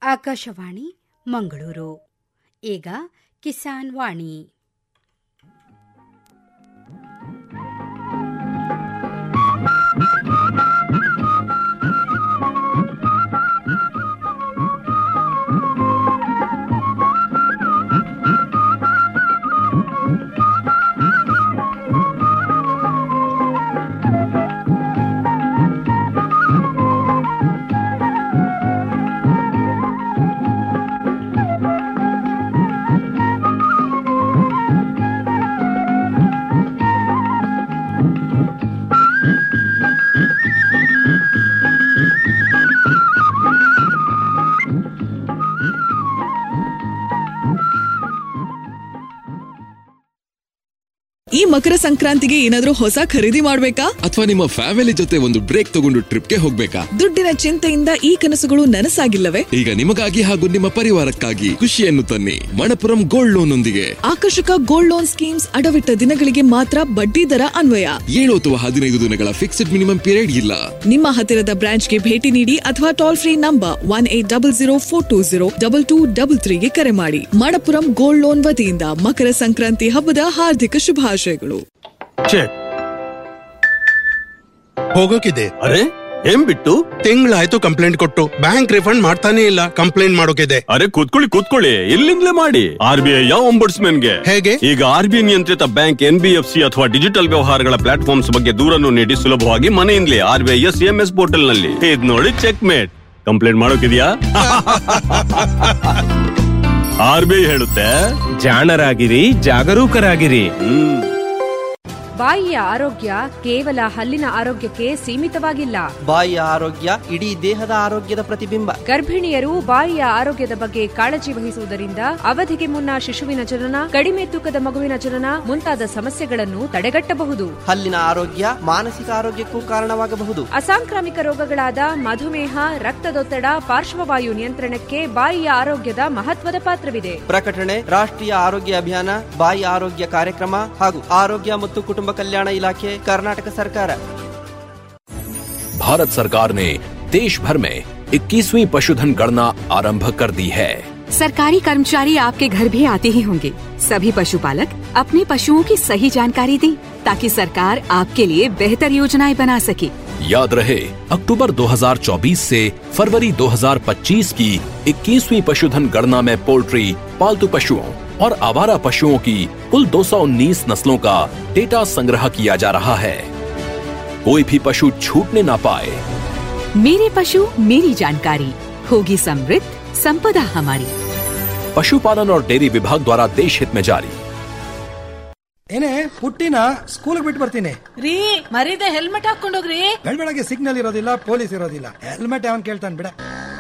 ಆಕಾಶವಾಣಿ ಮಂಗಳೂರು ಈಗ ಕಿಸಾನ್ ವಾಣಿ ಈ ಮಕರ ಸಂಕ್ರಾಂತಿಗೆ ಏನಾದ್ರೂ ಹೊಸ ಖರೀದಿ ಮಾಡ್ಬೇಕಾ ಅಥವಾ ನಿಮ್ಮ ಫ್ಯಾಮಿಲಿ ಜೊತೆ ಒಂದು ಬ್ರೇಕ್ ತಗೊಂಡು ಟ್ರಿಪ್ಗೆ ಹೋಗ್ಬೇಕಾ ದುಡ್ಡಿನ ಚಿಂತೆಯಿಂದ ಈ ಕನಸುಗಳು ನನಸಾಗಿಲ್ಲವೇ ಈಗ ನಿಮಗಾಗಿ ಹಾಗೂ ನಿಮ್ಮ ಪರಿವಾರಕ್ಕಾಗಿ ಖುಷಿಯನ್ನು ತನ್ನಿ ಮಣಪುರಂ ಗೋಲ್ಡ್ ಲೋನ್ ಒಂದಿಗೆ ಆಕರ್ಷಕ ಗೋಲ್ಡ್ ಲೋನ್ ಸ್ಕೀಮ್ಸ್ ಅಡವಿಟ್ಟ ದಿನಗಳಿಗೆ ಮಾತ್ರ ಬಡ್ಡಿ ದರ ಅನ್ವಯ ಏಳು ಅಥವಾ ಹದಿನೈದು ದಿನಗಳ ಫಿಕ್ಸ್ಡ್ ಮಿನಿಮಮ್ ಪೀರಿಯಡ್ ಇಲ್ಲ ನಿಮ್ಮ ಹತ್ತಿರದ ಬ್ರಾಂಚ್ಗೆ ಭೇಟಿ ನೀಡಿ ಅಥವಾ toll free number one eight double zero four two zero double two double ತ್ರೀಗೆ ಕರೆ ಮಾಡಿ ಮಣಪುರಂ ಗೋಲ್ಡ್ ಲೋನ್ ವತಿಯಿಂದ ಮಕರ ಸಂಕ್ರಾಂತಿ ಹಬ್ಬದ ಹಾರ್ದಿಕ ಶುಭಾಶಯಗಳು ಚೆಕ್ ಹೋಗೋಕಿದೆ ಅರೆ ಏನ್ ಬಿಟ್ಟು ತಿಂಗಳಾಯ್ತು ಕಂಪ್ಲೇಂಟ್ ಕೊಟ್ಟು ಬ್ಯಾಂಕ್ ರಿಫಂಡ್ ಮಾಡ್ತಾನೆ ಇಲ್ಲ ಕಂಪ್ಲೇಂಟ್ ಮಾಡೋಕಿದೆ ಅರೆ ಕೂತ್ಕೊಳ್ಳಿ ಕೂತ್ಕೊಳ್ಳಿ ಎಲ್ಲಿಂದಲೇ ಮಾಡಿ ಆರ್ ಬಿ ಐ ಗೆ ಹೇಗೆ? ಈಗ ಆರ್ ಬಿ ಐ ನಿಯಂತ್ರಿತ bank N B F C ಅಥವಾ ಡಿಜಿಟಲ್ ವ್ಯವಹಾರಗಳ ಪ್ಲಾಟ್ಫಾರ್ಮ್ಸ್ ಬಗ್ಗೆ ದೂರನ್ನು ನೀಡಿ ಸುಲಭವಾಗಿ ಮನೆಯಿಂದಲೇ R B I S M S portal ನಲ್ಲಿ ಇದ್ ನೋಡಿ ಚೆಕ್ ಮೇಟ್ ಕಂಪ್ಲೇಂಟ್ ಮಾಡೋಕಿದ್ಯಾ ಆರ್ ಬಿ ಐ ಹೇಳುತ್ತೆ ಜಾಣರಾಗಿರಿ ಜಾಗರೂಕರಾಗಿರಿ ಹ್ಮ್ ಬಾಯಿಯ ಆರೋಗ್ಯ ಕೇವಲ ಹಲ್ಲಿನ ಆರೋಗ್ಯಕ್ಕೆ ಸೀಮಿತವಾಗಿಲ್ಲ ಬಾಯಿಯ ಆರೋಗ್ಯ ಇಡೀ ದೇಹದ ಆರೋಗ್ಯದ ಪ್ರತಿಬಿಂಬ ಗರ್ಭಿಣಿಯರು ಬಾಯಿಯ ಆರೋಗ್ಯದ ಬಗ್ಗೆ ಕಾಳಜಿ ವಹಿಸುವುದರಿಂದ ಅವಧಿಗೆ ಮುನ್ನ ಶಿಶುವಿನ ಜನನ ಕಡಿಮೆ ತೂಕದ ಮಗುವಿನ ಜನನ ಮುಂತಾದ ಸಮಸ್ಯೆಗಳನ್ನು ತಡೆಗಟ್ಟಬಹುದು ಹಲ್ಲಿನ ಆರೋಗ್ಯ ಮಾನಸಿಕ ಆರೋಗ್ಯಕ್ಕೂ ಕಾರಣವಾಗಬಹುದು ಅಸಾಂಕ್ರಾಮಿಕ ರೋಗಗಳಾದ ಮಧುಮೇಹ ರಕ್ತದೊತ್ತಡ ಪಾರ್ಶ್ವವಾಯು ನಿಯಂತ್ರಣಕ್ಕೆ ಬಾಯಿಯ ಆರೋಗ್ಯದ ಮಹತ್ವದ ಪಾತ್ರವಿದೆ ಪ್ರಕಟಣೆ ರಾಷ್ಟ್ರೀಯ ಆರೋಗ್ಯ ಅಭಿಯಾನ ಬಾಯಿ ಆರೋಗ್ಯ ಕಾರ್ಯಕ್ರಮ ಹಾಗೂ ಆರೋಗ್ಯ ಮತ್ತು ಕುಟುಂಬ ಕಲ್ಯಾಣ ಇಲಾಖೆ ಕರ್ನಾಟಕ ಸರ್ಕಾರ भारत सरकार ने देश भर में 21वीं पशुधन गणना आरंभ कर दी है सरकारी कर्मचारी आपके घर भी आते ही होंगे सभी पशुपालक अपने पशुओं की सही जानकारी दें ताकि सरकार आपके लिए बेहतर योजनाएं बना सके याद रहे अक्टूबर 2024 से फरवरी 2025 की 21वीं पशुधन गणना में पोल्ट्री पालतू पशुओं और आवारा पशुओं की कुल 219 नस्लों का डेटा संग्रह किया जा रहा है कोई भी पशु छूटने ना पाए मेरे पशु मेरी जानकारी होगी समृद्ध संपदा हमारी पशुपालन और डेयरी विभाग द्वारा देश हित में जारी ಏನೇ ಪುಟ್ಟಿನ ಸ್ಕೂಲ್ ಬಿಟ್ಟು ಬರ್ತೀನಿ ರೀ ಮರೀದೆ ಹೆಲ್ಮೆಟ್ ಹಾಕೊಂಡೋಗ್ರಿ ಬೆಳಗ್ಗೆ ಸಿಗ್ನಲ್ ಇರೋದಿಲ್ಲ ಪೊಲೀಸ್ ಇರೋದಿಲ್ಲ ಹೆಲ್ಮೆಟ್ ಅವನ್ ಕೇಳ್ತಾನೆ ಬಿಡ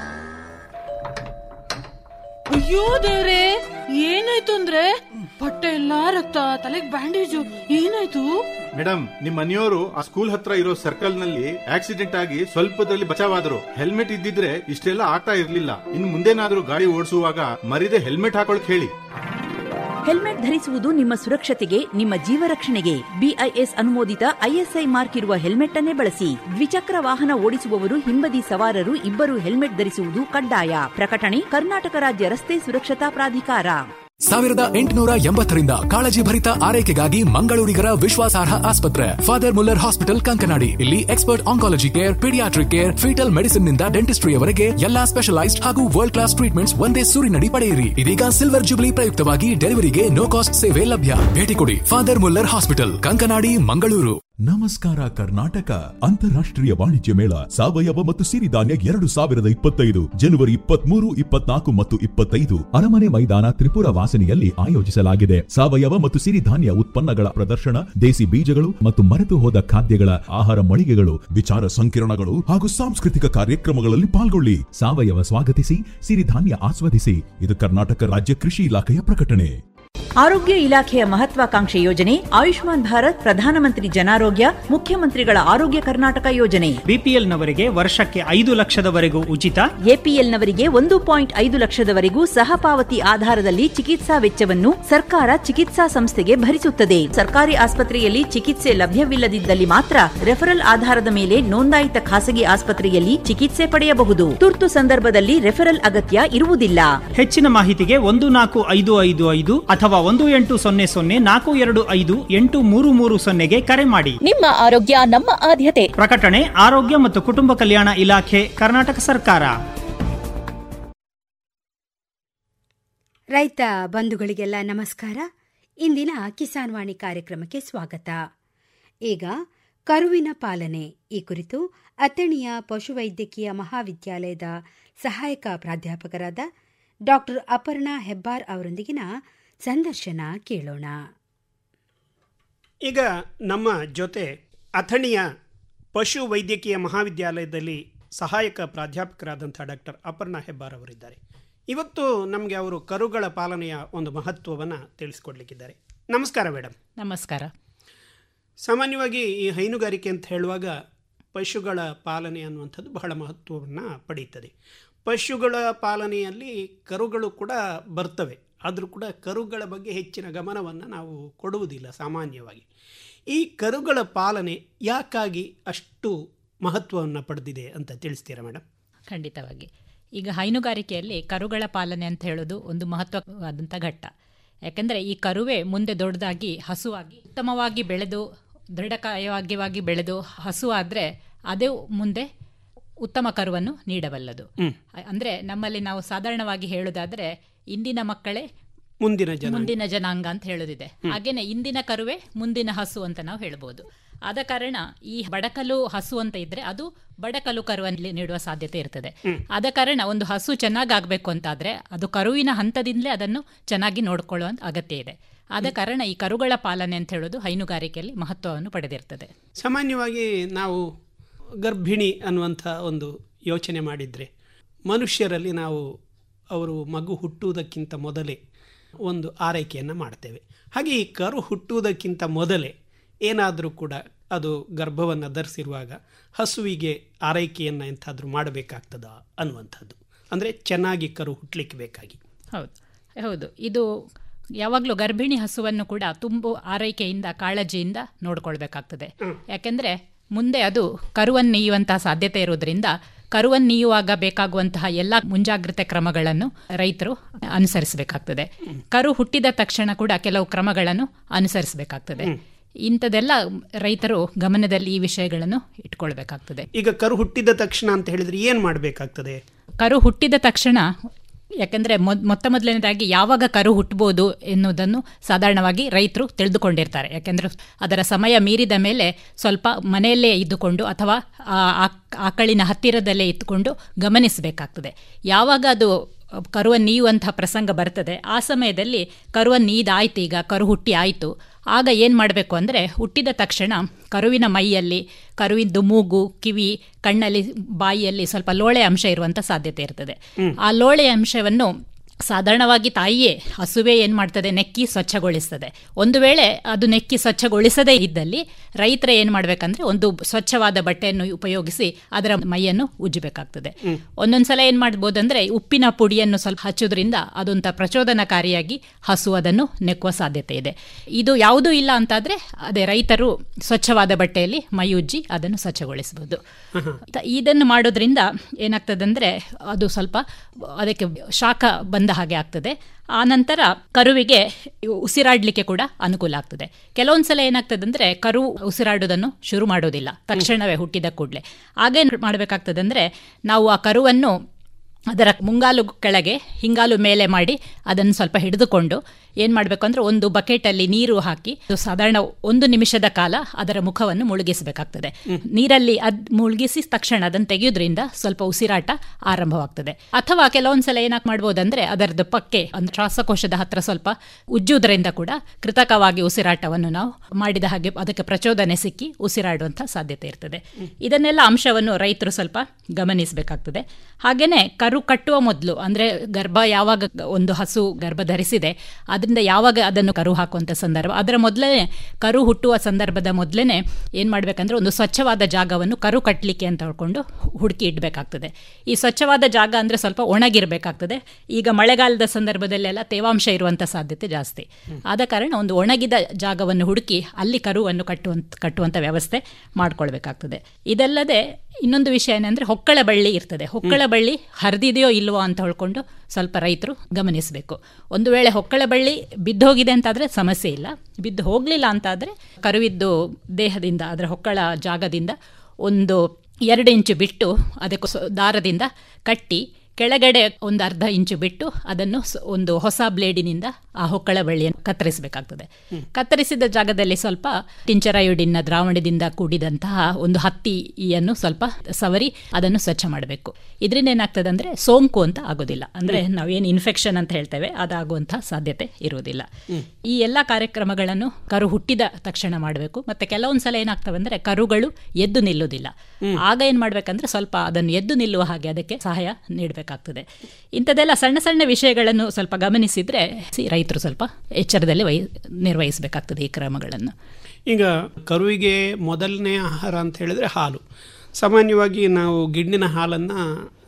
ಅಯ್ಯೋ ದೇವ್ರೆ ಏನಾಯ್ತು ಅಂದ್ರೆ ಬಟ್ಟೆ ಎಲ್ಲಾ ರಕ್ತ ತಲೆಗ್ ಬ್ಯಾಂಡೇಜು ಏನಾಯ್ತು ಮೇಡಮ್ ನಿಮ್ ಮನೆಯವರು ಆ ಸ್ಕೂಲ್ ಹತ್ರ ಇರೋ ಸರ್ಕಲ್ ನಲ್ಲಿ ಆಕ್ಸಿಡೆಂಟ್ ಆಗಿ ಸ್ವಲ್ಪದಲ್ಲಿ ಬಚಾವಾದ್ರು ಹೆಲ್ಮೆಟ್ ಇದ್ದಿದ್ರೆ ಇಷ್ಟೆಲ್ಲ ಆಗ್ತಾ ಇರ್ಲಿಲ್ಲ ಇನ್ ಮುಂದೇನಾದ್ರೂ ಗಾಡಿ ಓಡಿಸುವಾಗ ಮರಿದೆ ಹೆಲ್ಮೆಟ್ ಹಾಕೊಳಕ್ ಹೇಳಿ ಹೆಲ್ಮೆಟ್ ಧರಿಸುವುದು ನಿಮ್ಮ ಸುರಕ್ಷತೆಗೆ ನಿಮ್ಮ ಜೀವ ರಕ್ಷಣೆಗೆ ಬಿಐಎಸ್ ಅನುಮೋದಿತ ಐಎಸ್ಐ ಮಾರ್ಕ್ ಇರುವ ಹೆಲ್ಮೆಟ್ ಅನ್ನೇ ಬಳಸಿ ದ್ವಿಚಕ್ರ ವಾಹನ ಓಡಿಸುವವರು ಹಿಂಬದಿ ಸವಾರರು ಇಬ್ಬರು ಹೆಲ್ಮೆಟ್ ಧರಿಸುವುದು ಕಡ್ಡಾಯ ಪ್ರಕಟಣೆ ಕರ್ನಾಟಕ ರಾಜ್ಯ ರಸ್ತೆ ಸುರಕ್ಷತಾ ಪ್ರಾಧಿಕಾರ ಸಾವಿರದ ಎಂಟುನೂರ ಎಂಬತ್ತರಿಂದ ಕಾಳಜಿ ಭರಿತ ಆರೈಕೆಗಾಗಿ ಮಂಗಳೂರಿಗರ ವಿಶ್ವಾಸಾರ್ಹ ಆಸ್ಪತ್ರೆ ಫಾದರ್ ಮುಲ್ಲರ್ ಹಾಸ್ಪಿಟಲ್ ಕಂಕನಾಡಿ ಇಲ್ಲಿ expert oncology care paediatric care foetal medicine ನಿಂದ ಡೆಂಟಿಸ್ಟ್ರಿಯವರೆಗೆ ಎಲ್ಲಾ ಸ್ಪೆಷಲೈಸ್ಡ್ ಹಾಗೂ ವರ್ಲ್ಡ್ ಕ್ಲಾಸ್ ಟ್ರೀಟ್ಮೆಂಟ್ಸ್ ಒಂದೇ ಸೂರಿನಡಿ ಪಡೆಯಿರಿ ಇದೀಗ ಸಿಲ್ವರ್ ಜುಬ್ಲಿ ಪ್ರಯುಕ್ತವಾಗಿ ಡೆಲಿವರಿಗೆ ನೋ ಕಾಸ್ಟ್ ಸೇವೆ ಲಭ್ಯ ಭೇಟಿ ಕೊಡಿ father Muller hospital Kankanadi Mangaluru ನಮಸ್ಕಾರ ಕರ್ನಾಟಕ ಅಂತಾರಾಷ್ಟ್ರೀಯ ವಾಣಿಜ್ಯ ಮೇಳ ಸಾವಯವ ಮತ್ತು ಸಿರಿಧಾನ್ಯ ಎರಡು ಸಾವಿರದ ಇಪ್ಪತ್ತೈದು ಜನವರಿ ಇಪ್ಪತ್ಮೂರು ಇಪ್ಪತ್ನಾಲ್ಕು ಮತ್ತು ಇಪ್ಪತ್ತೈದು ಅರಮನೆ ಮೈದಾನ ತ್ರಿಪುರ ವಾಸನೆಯಲ್ಲಿ ಆಯೋಜಿಸಲಾಗಿದೆ ಸಾವಯವ ಮತ್ತು ಸಿರಿಧಾನ್ಯ ಉತ್ಪನ್ನಗಳ ಪ್ರದರ್ಶನ ದೇಸಿ ಬೀಜಗಳು ಮತ್ತು ಮರೆತು ಹೋದ ಖಾದ್ಯಗಳ ಆಹಾರ ಮಳಿಗೆಗಳು ವಿಚಾರ ಸಂಕಿರಣಗಳು ಹಾಗೂ ಸಾಂಸ್ಕೃತಿಕ ಕಾರ್ಯಕ್ರಮಗಳಲ್ಲಿ ಪಾಲ್ಗೊಳ್ಳಿ ಸಾವಯವ ಸ್ವಾಗತಿಸಿ ಸಿರಿಧಾನ್ಯ ಆಸ್ವಾದಿಸಿ ಇದು ಕರ್ನಾಟಕ ರಾಜ್ಯ ಕೃಷಿ ಇಲಾಖೆಯ ಪ್ರಕಟಣೆ ಆರೋಗ್ಯ ಇಲಾಖೆಯ ಮಹತ್ವಾಕಾಂಕ್ಷೆ ಯೋಜನೆ ಆಯುಷ್ಮಾನ್ ಭಾರತ್ ಪ್ರಧಾನಮಂತ್ರಿ ಜನಾರೋಗ್ಯ ಮುಖ್ಯಮಂತ್ರಿಗಳ ಆರೋಗ್ಯ ಕರ್ನಾಟಕ ಯೋಜನೆ ಬಿಪಿಎಲ್ನವರಿಗೆ ವರ್ಷಕ್ಕೆ ಐದು ಲಕ್ಷದವರೆಗೂ ಉಚಿತ ಎಪಿಎಲ್ನವರಿಗೆ ಒಂದು ಪಾಯಿಂಟ್ ಐದು ಲಕ್ಷದವರೆಗೂ ಸಹಪಾವತಿ ಆಧಾರದಲ್ಲಿ ಚಿಕಿತ್ಸಾ ವೆಚ್ಚವನ್ನು ಸರ್ಕಾರ ಚಿಕಿತ್ಸಾ ಸಂಸ್ಥೆಗೆ ಭರಿಸುತ್ತದೆ ಸರ್ಕಾರಿ ಆಸ್ಪತ್ರೆಯಲ್ಲಿ ಚಿಕಿತ್ಸೆ ಲಭ್ಯವಿಲ್ಲದಿದ್ದಲ್ಲಿ ಮಾತ್ರ ರೆಫರಲ್ ಆಧಾರದ ಮೇಲೆ ನೋಂದಾಯಿತ ಖಾಸಗಿ ಆಸ್ಪತ್ರೆಯಲ್ಲಿ ಚಿಕಿತ್ಸೆ ಪಡೆಯಬಹುದು ತುರ್ತು ಸಂದರ್ಭದಲ್ಲಿ ರೆಫರಲ್ ಅಗತ್ಯ ಇರುವುದಿಲ್ಲ ಹೆಚ್ಚಿನ ಮಾಹಿತಿಗೆ ಒಂದು ನಾಲ್ಕು ಐದು ಐದು ಐದು ಅಥವಾ ಒಂದು ಎಂಟು ಸೊನ್ನೆ ಸೊನ್ನೆ ನಾಲ್ಕು ಎರಡು ಐದು ಎಂಟು ಮೂರು ಮೂರು ಸೊನ್ನೆಗೆ ಕರೆ ಮಾಡಿ ನಿಮ್ಮ ಆರೋಗ್ಯ ನಮ್ಮ ಆದ್ಯತೆ ಪ್ರಕಟಣೆ ಆರೋಗ್ಯ ಮತ್ತು ಕುಟುಂಬ ಕಲ್ಯಾಣ ಇಲಾಖೆ ಕರ್ನಾಟಕ ಸರ್ಕಾರ ರೈತ ಬಂಧುಗಳಿಗೆಲ್ಲ ನಮಸ್ಕಾರ ಇಂದಿನ ಕಿಸಾನ್ ವಾಣಿ ಕಾರ್ಯಕ್ರಮಕ್ಕೆ ಸ್ವಾಗತ ಈಗ ಕರುವಿನ ಪಾಲನೆ ಈ ಕುರಿತು ಅಥಣಿಯ ಪಶುವೈದ್ಯಕೀಯ ಮಹಾವಿದ್ಯಾಲಯದ ಸಹಾಯಕ ಪ್ರಾಧ್ಯಾಪಕರಾದ ಡಾ ಅಪರ್ಣಾ ಹೆಬ್ಬಾರ್ ಅವರೊಂದಿಗಿನ ಸಂದರ್ಶನ ಕೇಳೋಣ ಈಗ ನಮ್ಮ ಜೊತೆ ಅಥಣಿಯ ಪಶು ವೈದ್ಯಕೀಯ ಮಹಾವಿದ್ಯಾಲಯದಲ್ಲಿ ಸಹಾಯಕ ಪ್ರಾಧ್ಯಾಪಕರಾದಂಥ ಡಾಕ್ಟರ್ ಅಪರ್ಣಾ ಹೆಬ್ಬಾರ್ ಅವರಿದ್ದಾರೆ ಇವತ್ತು ನಮಗೆ ಅವರು ಕರುಗಳ ಪಾಲನೆಯ ಒಂದು ಮಹತ್ವವನ್ನು ತಿಳಿಸ್ಕೊಡ್ಲಿಕ್ಕಿದ್ದಾರೆ ನಮಸ್ಕಾರ ಮೇಡಮ್ ನಮಸ್ಕಾರ ಸಾಮಾನ್ಯವಾಗಿ ಈ ಹೈನುಗಾರಿಕೆ ಅಂತ ಹೇಳುವಾಗ ಪಶುಗಳ ಪಾಲನೆ ಅನ್ನುವಂಥದ್ದು ಬಹಳ ಮಹತ್ವವನ್ನು ಪಡೀತದೆ ಪಶುಗಳ ಪಾಲನೆಯಲ್ಲಿ ಕರುಗಳು ಕೂಡ ಬರ್ತವೆ ಆದರೂ ಕೂಡ ಕರುಗಳ ಬಗ್ಗೆ ಹೆಚ್ಚಿನ ಗಮನವನ್ನು ನಾವು ಕೊಡುವುದಿಲ್ಲ ಸಾಮಾನ್ಯವಾಗಿ ಈ ಕರುಗಳ ಪಾಲನೆ ಯಾಕಾಗಿ ಅಷ್ಟು ಮಹತ್ವವನ್ನು ಪಡೆದಿದೆ ಅಂತ ತಿಳಿಸ್ತೀರಾ ಮೇಡಮ್ ಖಂಡಿತವಾಗಿ ಈಗ ಹೈನುಗಾರಿಕೆಯಲ್ಲಿ ಕರುಗಳ ಪಾಲನೆ ಅಂತ ಹೇಳೋದು ಒಂದು ಮಹತ್ವವಾದಂಥ ಘಟ್ಟ ಯಾಕೆಂದರೆ ಈ ಕರುವೇ ಮುಂದೆ ದೊಡ್ಡದಾಗಿ ಹಸುವಾಗಿ ಉತ್ತಮವಾಗಿ ಬೆಳೆದು ದೃಢಕಾಯವಾಗಿ ಬೆಳೆದು ಹಸು ಆದರೆ ಅದೇ ಮುಂದೆ ಉತ್ತಮ ಕರುವನ್ನು ನೀಡಬಲ್ಲದು ಅಂದರೆ ನಮ್ಮಲ್ಲಿ ನಾವು ಸಾಧಾರಣವಾಗಿ ಹೇಳೋದಾದರೆ ಇಂದಿನ ಮಕ್ಕಳೇ ಮುಂದಿನ ಜನ ಮುಂದಿನ ಜನಾಂಗ ಅಂತ ಹೇಳೋದಿದೆ ಹಾಗೇನೆ ಇಂದಿನ ಕರುವೆ ಮುಂದಿನ ಹಸು ಅಂತ ನಾವು ಹೇಳ್ಬೋದು ಆದ ಕಾರಣ ಈ ಬಡಕಲು ಹಸು ಅಂತ ಇದ್ರೆ ಅದು ಬಡಕಲು ಕರುವಲ್ಲಿ ನೀಡುವ ಸಾಧ್ಯತೆ ಇರ್ತದೆ ಆದ ಕಾರಣ ಒಂದು ಹಸು ಚೆನ್ನಾಗಿ ಆಗಬೇಕು ಅಂತಾದ್ರೆ ಅದು ಕರುವಿನ ಹಂತದಿಂದಲೇ ಅದನ್ನು ಚೆನ್ನಾಗಿ ನೋಡ್ಕೊಳ್ಳುವ ಅಗತ್ಯ ಇದೆ ಆದ ಕಾರಣ ಈ ಕರುಗಳ ಪಾಲನೆ ಅಂತ ಹೇಳೋದು ಹೈನುಗಾರಿಕೆಯಲ್ಲಿ ಮಹತ್ವವನ್ನು ಪಡೆದಿರ್ತದೆ ಸಾಮಾನ್ಯವಾಗಿ ನಾವು ಗರ್ಭಿಣಿ ಅನ್ನುವಂಥ ಒಂದು ಯೋಚನೆ ಮಾಡಿದರೆ ಮನುಷ್ಯರಲ್ಲಿ ನಾವು ಅವರು ಮಗು ಹುಟ್ಟುವುದಕ್ಕಿಂತ ಮೊದಲೇ ಒಂದು ಆರೈಕೆಯನ್ನು ಮಾಡ್ತೇವೆ ಹಾಗೆ ಈ ಕರು ಹುಟ್ಟುವುದಕ್ಕಿಂತ ಮೊದಲೇ ಏನಾದರೂ ಕೂಡ ಅದು ಗರ್ಭವನ್ನು ಧರಿಸಿರುವಾಗ ಹಸುವಿಗೆ ಆರೈಕೆಯನ್ನು ಎಂಥಾದರೂ ಮಾಡಬೇಕಾಗ್ತದ ಅನ್ನುವಂಥದ್ದು ಅಂದರೆ ಚೆನ್ನಾಗಿ ಕರು ಹುಟ್ಟಲಿಕ್ಕೆ ಬೇಕಾಗಿ ಹೌದು ಹೌದು ಇದು ಯಾವಾಗಲೂ ಗರ್ಭಿಣಿ ಹಸುವನ್ನು ಕೂಡ ತುಂಬು ಆರೈಕೆಯಿಂದ ಕಾಳಜಿಯಿಂದ ನೋಡ್ಕೊಳ್ಬೇಕಾಗ್ತದೆ ಯಾಕೆಂದರೆ ಮುಂದೆ ಅದು ಕರುವನ್ನು ನೀಯುವಂತಹ ಸಾಧ್ಯತೆ ಇರೋದ್ರಿಂದ ಕರುವನ್ನು ನೀಯುವಾಗ ಬೇಕಾಗುವಂತಹ ಎಲ್ಲ ಮುಂಜಾಗ್ರತೆ ಕ್ರಮಗಳನ್ನು ರೈತರು ಅನುಸರಿಸಬೇಕಾಗ್ತದೆ ಕರು ಹುಟ್ಟಿದ ತಕ್ಷಣ ಕೂಡ ಕೆಲವು ಕ್ರಮಗಳನ್ನು ಅನುಸರಿಸಬೇಕಾಗ್ತದೆ ಇಂಥದೆಲ್ಲ ರೈತರು ಗಮನದಲ್ಲಿ ಈ ವಿಷಯಗಳನ್ನು ಇಟ್ಕೊಳ್ಬೇಕಾಗ್ತದೆ ಈಗ ಕರು ಹುಟ್ಟಿದ ತಕ್ಷಣ ಅಂತ ಹೇಳಿದ್ರೆ ಏನು ಮಾಡಬೇಕಾಗ್ತದೆ ಕರು ಹುಟ್ಟಿದ ತಕ್ಷಣ ಯಾಕಂದರೆ ಮೊದ್ ಮೊತ್ತ ಮೊದಲನೇದಾಗಿ ಯಾವಾಗ ಕರು ಹುಟ್ಟಬಹುದು ಎನ್ನುವುದನ್ನು ಸಾಧಾರಣವಾಗಿ ರೈತರು ತಿಳಿದುಕೊಂಡಿರ್ತಾರೆ ಯಾಕೆಂದರೆ ಅದರ ಸಮಯ ಮೀರಿದ ಮೇಲೆ ಸ್ವಲ್ಪ ಮನೆಯಲ್ಲೇ ಇದ್ದುಕೊಂಡು ಅಥವಾ ಆಕಳಿನ ಹತ್ತಿರದಲ್ಲೇ ಇದ್ದುಕೊಂಡು ಗಮನಿಸಬೇಕಾಗ್ತದೆ ಯಾವಾಗ ಅದು ಕರುವನ್ನು ನೀಯುವಂತಹ ಪ್ರಸಂಗ ಬರ್ತದೆ ಆ ಸಮಯದಲ್ಲಿ ಕರುವನ್ನು ನೀದಾಯ್ತು ಈಗ ಕರು ಹುಟ್ಟಿ ಆಯಿತು ಆಗ ಏನು ಮಾಡಬೇಕು ಅಂದರೆ ಹುಟ್ಟಿದ ತಕ್ಷಣ ಕರುವಿನ ಮೈಯಲ್ಲಿ ಕರುವಿದ್ದು ಮೂಗು ಕಿವಿ ಕಣ್ಣಲ್ಲಿ ಬಾಯಿಯಲ್ಲಿ ಸ್ವಲ್ಪ ಲೋಳೆ ಅಂಶ ಇರುವಂಥ ಸಾಧ್ಯತೆ ಇರ್ತದೆ ಆ ಲೋಳೆ ಅಂಶವನ್ನು ಸಾಧಾರಣವಾಗಿ ತಾಯಿಯೇ ಹಸುವೆ ಏನು ಮಾಡ್ತದೆ ನೆಕ್ಕಿ ಸ್ವಚ್ಛಗೊಳಿಸ್ತದೆ ಒಂದು ವೇಳೆ ಅದು ನೆಕ್ಕಿ ಸ್ವಚ್ಛಗೊಳಿಸದೇ ಇದ್ದಲ್ಲಿ ರೈತರ ಏನು ಮಾಡಬೇಕಂದ್ರೆ ಒಂದು ಸ್ವಚ್ಛವಾದ ಬಟ್ಟೆಯನ್ನು ಉಪಯೋಗಿಸಿ ಅದರ ಮೈಯನ್ನು ಉಜ್ಜಬೇಕಾಗ್ತದೆ ಒಂದೊಂದು ಸಲ ಏನು ಮಾಡ್ಬೋದು ಅಂದರೆ ಉಪ್ಪಿನ ಪುಡಿಯನ್ನು ಸ್ವಲ್ಪ ಹಚ್ಚೋದ್ರಿಂದ ಅದೊಂಥ ಪ್ರಚೋದನಕಾರಿಯಾಗಿ ಹಸು ಅದನ್ನು ನೆಕ್ಕುವ ಸಾಧ್ಯತೆ ಇದೆ ಇದು ಯಾವುದೂ ಇಲ್ಲ ಅಂತಾದರೆ ಅದೇ ರೈತರು ಸ್ವಚ್ಛವಾದ ಬಟ್ಟೆಯಲ್ಲಿ ಮೈ ಉಜ್ಜಿ ಅದನ್ನು ಸ್ವಚ್ಛಗೊಳಿಸಬಹುದು ಇದನ್ನು ಮಾಡೋದ್ರಿಂದ ಏನಾಗ್ತದಂದ್ರೆ ಅದು ಸ್ವಲ್ಪ ಅದಕ್ಕೆ ಶಾಖ ಬಂದ ಹಾಗೆ ಆಗ್ತದೆ ಆ ನಂತರ ಕರುವಿಗೆ ಉಸಿರಾಡಲಿಕ್ಕೆ ಕೂಡ ಅನುಕೂಲ ಆಗ್ತದೆ ಕೆಲವೊಂದು ಸಲ ಏನಾಗ್ತದೆ ಅಂದರೆ ಕರು ಉಸಿರಾಡೋದನ್ನು ಶುರು ಮಾಡೋದಿಲ್ಲ ತಕ್ಷಣವೇ ಹುಟ್ಟಿದ ಕೂಡಲೇ ಆಗೇನು ಮಾಡಬೇಕಾಗ್ತದೆ ಅಂದರೆ ನಾವು ಆ ಕರುವನ್ನು ಅದರ ಮುಂಗಾಲು ಕೆಳಗೆ ಹಿಂಗಾಲು ಮೇಲೆ ಮಾಡಿ ಅದನ್ನು ಸ್ವಲ್ಪ ಹಿಡಿದುಕೊಂಡು ಏನು ಮಾಡಬೇಕು ಅಂದರೆ ಒಂದು ಬಕೆಟಲ್ಲಿ ನೀರು ಹಾಕಿ ಸಾಧಾರಣ ಒಂದು ನಿಮಿಷದ ಕಾಲ ಅದರ ಮುಖವನ್ನು ಮುಳುಗಿಸಬೇಕಾಗ್ತದೆ ನೀರಲ್ಲಿ ಅದ್ ಮುಳುಗಿಸಿ ತಕ್ಷಣ ಅದನ್ನು ತೆಗೆಯೋದ್ರಿಂದ ಸ್ವಲ್ಪ ಉಸಿರಾಟ ಆರಂಭವಾಗ್ತದೆ ಅಥವಾ ಕೆಲವೊಂದು ಸಲ ಏನಾಗಿ ಮಾಡ್ಬೋದಂದ್ರೆ ಅದರದ್ದು ಪಕ್ಕೆ ಅಂದ್ರೆ ಶ್ವಾಸಕೋಶದ ಹತ್ರ ಸ್ವಲ್ಪ ಉಜ್ಜುವುದರಿಂದ ಕೂಡ ಕೃತಕವಾಗಿ ಉಸಿರಾಟವನ್ನು ನಾವು ಮಾಡಿದ ಹಾಗೆ ಅದಕ್ಕೆ ಪ್ರಚೋದನೆ ಸಿಕ್ಕಿ ಉಸಿರಾಡುವಂಥ ಸಾಧ್ಯತೆ ಇರ್ತದೆ ಇದನ್ನೆಲ್ಲ ಅಂಶವನ್ನು ರೈತರು ಸ್ವಲ್ಪ ಗಮನಿಸಬೇಕಾಗ್ತದೆ ಹಾಗೇನೆ ಕರು ಕಟ್ಟುವ ಮೊದಲು ಅಂದ್ರೆ ಗರ್ಭ ಯಾವಾಗ ಒಂದು ಹಸು ಗರ್ಭ ಧರಿಸಿದೆ ಅದರ ಅದರಿಂದ ಯಾವಾಗ ಅದನ್ನು ಕರು ಹಾಕುವಂಥ ಸಂದರ್ಭ ಅದರ ಮೊದಲೇ ಕರು ಹುಟ್ಟುವ ಸಂದರ್ಭದ ಮೊದಲೇ ಏನು ಮಾಡಬೇಕಂದ್ರೆ ಒಂದು ಸ್ವಚ್ಛವಾದ ಜಾಗವನ್ನು ಕರು ಕಟ್ಟಲಿಕ್ಕೆ ಅಂತ ಹೇಳ್ಕೊಂಡು ಹುಡುಕಿ ಇಡಬೇಕಾಗ್ತದೆ ಈ ಸ್ವಚ್ಛವಾದ ಜಾಗ ಅಂದರೆ ಸ್ವಲ್ಪ ಒಣಗಿರಬೇಕಾಗ್ತದೆ ಈಗ ಮಳೆಗಾಲದ ಸಂದರ್ಭದಲ್ಲೆಲ್ಲ ತೇವಾಂಶ ಇರುವಂಥ ಸಾಧ್ಯತೆ ಜಾಸ್ತಿ ಆದ ಕಾರಣ ಒಂದು ಒಣಗಿದ ಜಾಗವನ್ನು ಹುಡುಕಿ ಅಲ್ಲಿ ಕರುವನ್ನು ಕಟ್ಟುವಂತ ಕಟ್ಟುವಂಥ ವ್ಯವಸ್ಥೆ ಮಾಡ್ಕೊಳ್ಬೇಕಾಗ್ತದೆ ಇದಲ್ಲದೆ ಇನ್ನೊಂದು ವಿಷಯ ಏನಂದರೆ ಹೊಕ್ಕಳ ಬಳ್ಳಿ ಇರ್ತದೆ ಹೊಕ್ಕಳ ಬಳ್ಳಿ ಹರಿದಿದೆಯೋ ಇಲ್ವೋ ಅಂತ ಹೇಳ್ಕೊಂಡು ಸ್ವಲ್ಪ ರೈತರು ಗಮನಿಸಬೇಕು ಒಂದು ವೇಳೆ ಹೊಕ್ಕಳ ಬಳ್ಳಿ ಬಿದ್ದೋಗಿದೆ ಅಂತಾದರೆ ಸಮಸ್ಯೆ ಇಲ್ಲ ಬಿದ್ದು ಹೋಗಲಿಲ್ಲ ಅಂತಾದರೆ ಕರುವಿದ್ದು ದೇಹದಿಂದ ಅದರ ಹೊಕ್ಕಳ ಜಾಗದಿಂದ ಒಂದು ಎರಡು ಇಂಚು ಬಿಟ್ಟು ಅದಕ್ಕೆ ಸ- ದಾರದಿಂದ ಕಟ್ಟಿ ಕೆಳಗಡೆ ಒಂದು ಅರ್ಧ ಇಂಚು ಬಿಟ್ಟು ಅದನ್ನು ಸ- ಒಂದು ಹೊಸ ಬ್ಲೇಡಿನಿಂದ ಆ ಹೊಕ್ಕಳ ಬಳ್ಳಿಯನ್ನು ಕತ್ತರಿಸಬೇಕಾಗ್ತದೆ ಕತ್ತರಿಸಿದ ಜಾಗದಲ್ಲಿ ಸ್ವಲ್ಪ ಟಿಂಚರಾಯುಡಿನ ದ್ರಾವಣದಿಂದ ಕೂಡಿದಂತಹ ಒಂದು ಹತ್ತಿಯನ್ನು ಸ್ವಲ್ಪ ಸವರಿ ಅದನ್ನು ಸ್ವಚ್ಛ ಮಾಡಬೇಕು ಇದರಿಂದ ಏನಾಗ್ತದೆ ಅಂದರೆ ಸೋಂಕು ಅಂತ ಆಗೋದಿಲ್ಲ ಅಂದರೆ ನಾವೇನು ಇನ್ಫೆಕ್ಷನ್ ಅಂತ ಹೇಳ್ತೇವೆ ಅದಾಗುವಂತಹ ಸಾಧ್ಯತೆ ಇರುವುದಿಲ್ಲ ಈ ಎಲ್ಲ ಕಾರ್ಯಕ್ರಮಗಳನ್ನು ಕರು ಹುಟ್ಟಿದ ತಕ್ಷಣ ಮಾಡಬೇಕು ಮತ್ತೆ ಕೆಲವೊಂದು ಸಲ ಏನಾಗ್ತವೆ ಅಂದರೆ ಕರುಗಳು ಎದ್ದು ನಿಲ್ಲುವುದಿಲ್ಲ ಆಗ ಏನು ಮಾಡಬೇಕಂದ್ರೆ ಸ್ವಲ್ಪ ಅದನ್ನು ಎದ್ದು ನಿಲ್ಲುವ ಹಾಗೆ ಅದಕ್ಕೆ ಸಹಾಯ ನೀಡಬೇಕಾಗ್ತದೆ ಇಂಥದ್ದೆಲ್ಲ ಸಣ್ಣ ಸಣ್ಣ ವಿಷಯಗಳನ್ನು ಸ್ವಲ್ಪ ಗಮನಿಸಿದ್ರೆ ಸಿ- ರೈತರು ಸ್ವಲ್ಪ ಎಚ್ಚರದಲ್ಲಿ ವಹಿ ನಿರ್ವಹಿಸಬೇಕಾಗ್ತದೆ ಈ ಕ್ರಮಗಳನ್ನು ಈಗ ಕರುವಿಗೆ ಮೊದಲನೇ ಆಹಾರ ಅಂತ ಹೇಳಿದ್ರೆ ಹಾಲು ಸಾಮಾನ್ಯವಾಗಿ ನಾವು ಗಿಣ್ಣಿನ ಹಾಲನ್ನು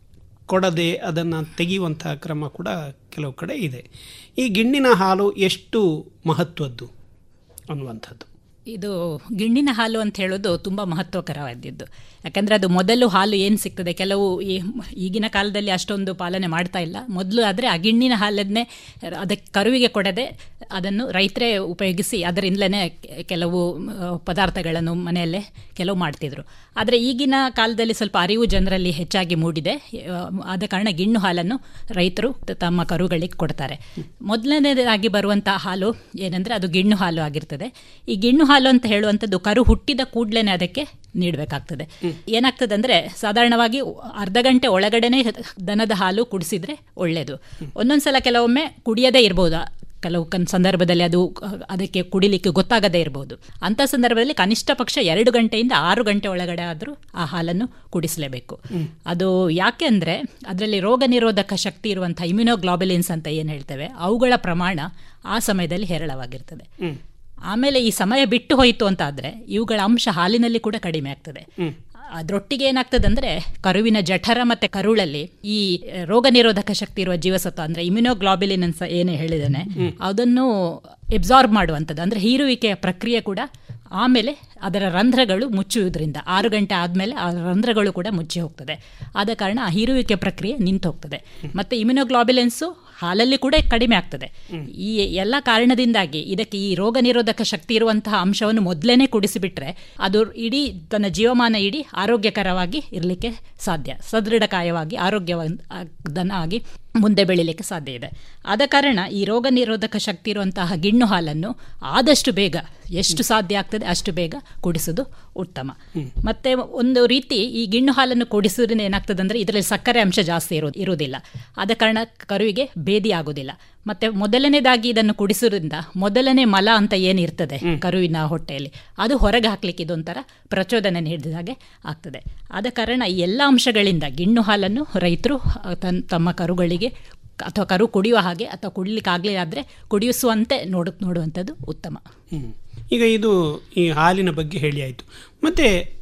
ಕೊಡದೆ ಅದನ್ನು ತೆಗೆಯುವಂತಹ ಕ್ರಮ ಕೂಡ ಕೆಲವು ಕಡೆ ಇದೆ ಈ ಗಿಣ್ಣಿನ ಹಾಲು ಎಷ್ಟು ಮಹತ್ವದ್ದು ಅನ್ನುವಂಥದ್ದು ಇದು ಗಿಣ್ಣಿನ ಹಾಲು ಅಂತ ಹೇಳೋದು ತುಂಬ ಮಹತ್ವಕರವಾದದ್ದು ಯಾಕಂದರೆ ಅದು ಮೊದಲು ಹಾಲು ಏನು ಸಿಗ್ತದೆ ಕೆಲವು ಈ ಈಗಿನ ಕಾಲದಲ್ಲಿ ಅಷ್ಟೊಂದು ಪಾಲನೆ ಮಾಡ್ತಾ ಇಲ್ಲ ಮೊದಲು ಆದರೆ ಆ ಗಿಣ್ಣಿನ ಹಾಲನ್ನೇ ಅದಕ್ಕೆ ಕರುವಿಗೆ ಕೊಡದೆ ಅದನ್ನು ರೈತರೇ ಉಪಯೋಗಿಸಿ ಅದರಿಂದಲೇ ಕೆಲವು ಆ, ಪದಾರ್ಥಗಳನ್ನು ಮನೆಯಲ್ಲೇ ಕೆಲವು ಮಾಡ್ತಿದ್ರು ಆದರೆ ಈಗಿನ ಕಾಲದಲ್ಲಿ ಸ್ವಲ್ಪ ಅರಿವು ಜನರಲ್ಲಿ ಹೆಚ್ಚಾಗಿ ಮೂಡಿದೆ ಆ, ಆದ ಕಾರಣ ಗಿಣ್ಣು ಹಾಲನ್ನು ರೈತರು ತ- ತಮ್ಮ ಕರುಗಳಿಗೆ ಕೊಡ್ತಾರೆ ಮೊದಲನೇದಾಗಿ ಬರುವಂಥ ಹಾಲು ಏನಂದರೆ ಅದು ಗಿಣ್ಣು ಹಾಲು ಆಗಿರ್ತದೆ ಈ ಗಿಣ್ಣು ಹಾಲು ಅಂತ ಹೇಳುವಂಥದ್ದು ಕರು ಹುಟ್ಟಿದ ಕೂಡಲೇ ಅದಕ್ಕೆ ನೀಡಬೇಕಾಗ್ತದೆ ಏನಾಗ್ತದೆ ಅಂದರೆ ಸಾಧಾರಣವಾಗಿ ಅರ್ಧ ಗಂಟೆ ಒಳಗಡೆನೆ ದನದ ಹಾಲು ಕುಡಿಸಿದ್ರೆ ಒಳ್ಳೆಯದು ಒಂದೊಂದ್ಸಲ ಕೆಲವೊಮ್ಮೆ ಕುಡಿಯದೇ ಇರ್ಬೋದು ಕೆಲವು ಕನ್ ಸಂದರ್ಭದಲ್ಲಿ ಅದು ಅಹ್, ಅದಕ್ಕೆ ಕುಡಿಲಿಕ್ಕೆ ಗೊತ್ತಾಗದೇ ಇರಬಹುದು ಅಂಥ ಸಂದರ್ಭದಲ್ಲಿ ಕನಿಷ್ಠ ಪಕ್ಷ ಎರಡು ಗಂಟೆಯಿಂದ ಆರು ಗಂಟೆ ಒಳಗಡೆ ಆದರೂ ಆ ಹಾಲನ್ನು ಕುಡಿಸಲೇಬೇಕು ಅದು ಯಾಕೆ ಅಂದರೆ ಅದರಲ್ಲಿ ರೋಗ ನಿರೋಧಕ ಶಕ್ತಿ ಇರುವಂಥ ಇಮ್ಯುನೋಗ್ಲಾಬುಲಿನ್ಸ್ ಅಂತ ಏನು ಹೇಳ್ತೇವೆ ಅವುಗಳ ಪ್ರಮಾಣ ಆ ಸಮಯದಲ್ಲಿ ಹೇರಳವಾಗಿರ್ತದೆ ಆಮೇಲೆ ಈ ಸಮಯ ಬಿಟ್ಟು ಹೋಯಿತು ಅಂತ ಆದರೆ ಇವುಗಳ ಅಂಶ ಹಾಲಿನಲ್ಲಿ ಕೂಡ ಕಡಿಮೆ ಆಗ್ತದೆ ಅದರೊಟ್ಟಿಗೆ ಏನಾಗ್ತದೆ ಅಂದರೆ ಕರುವಿನ ಜಠರ ಮತ್ತೆ ಕರುಳಲ್ಲಿ ಈ ರೋಗ ನಿರೋಧಕ ಶಕ್ತಿ ಇರುವ ಜೀವಸತ್ವ ಅಂದರೆ ಇಮ್ಯುನೋಗ್ಲಾಬಿಲಿನ್ ಅಂತ ಏನೇ ಹೇಳಿದ್ದೇನೆ ಅದನ್ನು ಎಬ್ಸಾರ್ಬ್ ಮಾಡುವಂಥದ್ದು ಅಂದರೆ ಹೀರುವಿಕೆಯ ಪ್ರಕ್ರಿಯೆ ಕೂಡ ಆಮೇಲೆ ಅದರ ರಂಧ್ರಗಳು ಮುಚ್ಚುವುದರಿಂದ ಆರು ಗಂಟೆ ಆದಮೇಲೆ ಆ ರಂಧ್ರಗಳು ಕೂಡ ಮುಚ್ಚಿ ಹೋಗ್ತದೆ ಆದ ಕಾರಣ ಆ ಹೀರುವಿಕೆ ಪ್ರಕ್ರಿಯೆ ನಿಂತು ಹೋಗ್ತದೆ ಮತ್ತು ಇಮ್ಯುನೋಗ್ಲಾಬಿಲೆನ್ಸು ಹಾಲಲ್ಲಿ ಕೂಡ ಕಡಿಮೆ ಆಗ್ತದೆ ಈ ಎಲ್ಲ ಕಾರಣದಿಂದಾಗಿ ಇದಕ್ಕೆ ಈ ರೋಗ ನಿರೋಧಕ ಶಕ್ತಿ ಇರುವಂತಹ ಅಂಶವನ್ನು ಮೊದಲೇನೆ ಕುಡಿಸಿಬಿಟ್ರೆ ಅದು ಇಡೀ ತನ್ನ ಜೀವಮಾನ ಇಡೀ ಆರೋಗ್ಯಕರವಾಗಿ ಇರಲಿಕ್ಕೆ ಸಾಧ್ಯ ಸದೃಢಕಾಯವಾಗಿ ಆರೋಗ್ಯವಂತ ಆಗಿ ಮುಂದೆ ಬೆಳಿಲಿಕ್ಕೆ ಸಾಧ್ಯ ಇದೆ ಆದ ಕಾರಣ ಈ ರೋಗ ನಿರೋಧಕ ಶಕ್ತಿ ಇರುವಂತಹ ಗಿಣ್ಣು ಹಾಲನ್ನು ಆದಷ್ಟು ಬೇಗ ಎಷ್ಟು ಸಾಧ್ಯ ಆಗ್ತದೆ ಅಷ್ಟು ಬೇಗ ಕುಡಿಸೋದು ಉತ್ತಮ ಮತ್ತೆ ಒಂದು ರೀತಿ ಈ ಗಿಣ್ಣು ಹಾಲನ್ನು ಕುಡಿಸೋದ್ರಿಂದ ಏನಾಗ್ತದೆ ಅಂದರೆ ಇದರಲ್ಲಿ ಸಕ್ಕರೆ ಅಂಶ ಜಾಸ್ತಿ ಇರೋ ಇರುವುದಿಲ್ಲ ಆದ ಕಾರಣ ಕರುವಿಗೆ ಭೇದಿ ಆಗೋದಿಲ್ಲ ಮತ್ತೆ ಮೊದಲನೇದಾಗಿ ಇದನ್ನು ಕುಡಿಸೋದ್ರಿಂದ ಮೊದಲನೇ ಮಲ ಅಂತ ಏನಿರ್ತದೆ ಕರುವಿನ ಹೊಟ್ಟೆಯಲ್ಲಿ ಅದು ಹೊರಗೆ ಹಾಕ್ಲಿಕ್ಕೆ ಇದೊಂಥರ ಪ್ರಚೋದನೆ ನೀಡಿದ ಹಾಗೆ ಆಗ್ತದೆ ಆದ ಕಾರಣ ಈ ಎಲ್ಲ ಅಂಶಗಳಿಂದ ಗಿಣ್ಣು ಹಾಲನ್ನು ರೈತರು ಅಹ್, ತನ್ ತಮ್ಮ ಕರುಗಳಿಗೆ ಅಥವಾ ಕರು ಕುಡಿಯುವ ಹಾಗೆ ಅಥವಾ ಕುಡಿಲಿಕ್ಕೆ ಆಗಲಿಲ್ಲ ಆದರೆ ಕುಡಿಯಿಸುವಂತೆ ನೋಡು ನೋಡುವಂಥದ್ದು ಉತ್ತಮ ಹ್ಮ್. ಈಗ ಇದು ಈ ಹಾಲಿನ ಬಗ್ಗೆ ಹೇಳಿ ಆಯಿತು ಮತ್ತು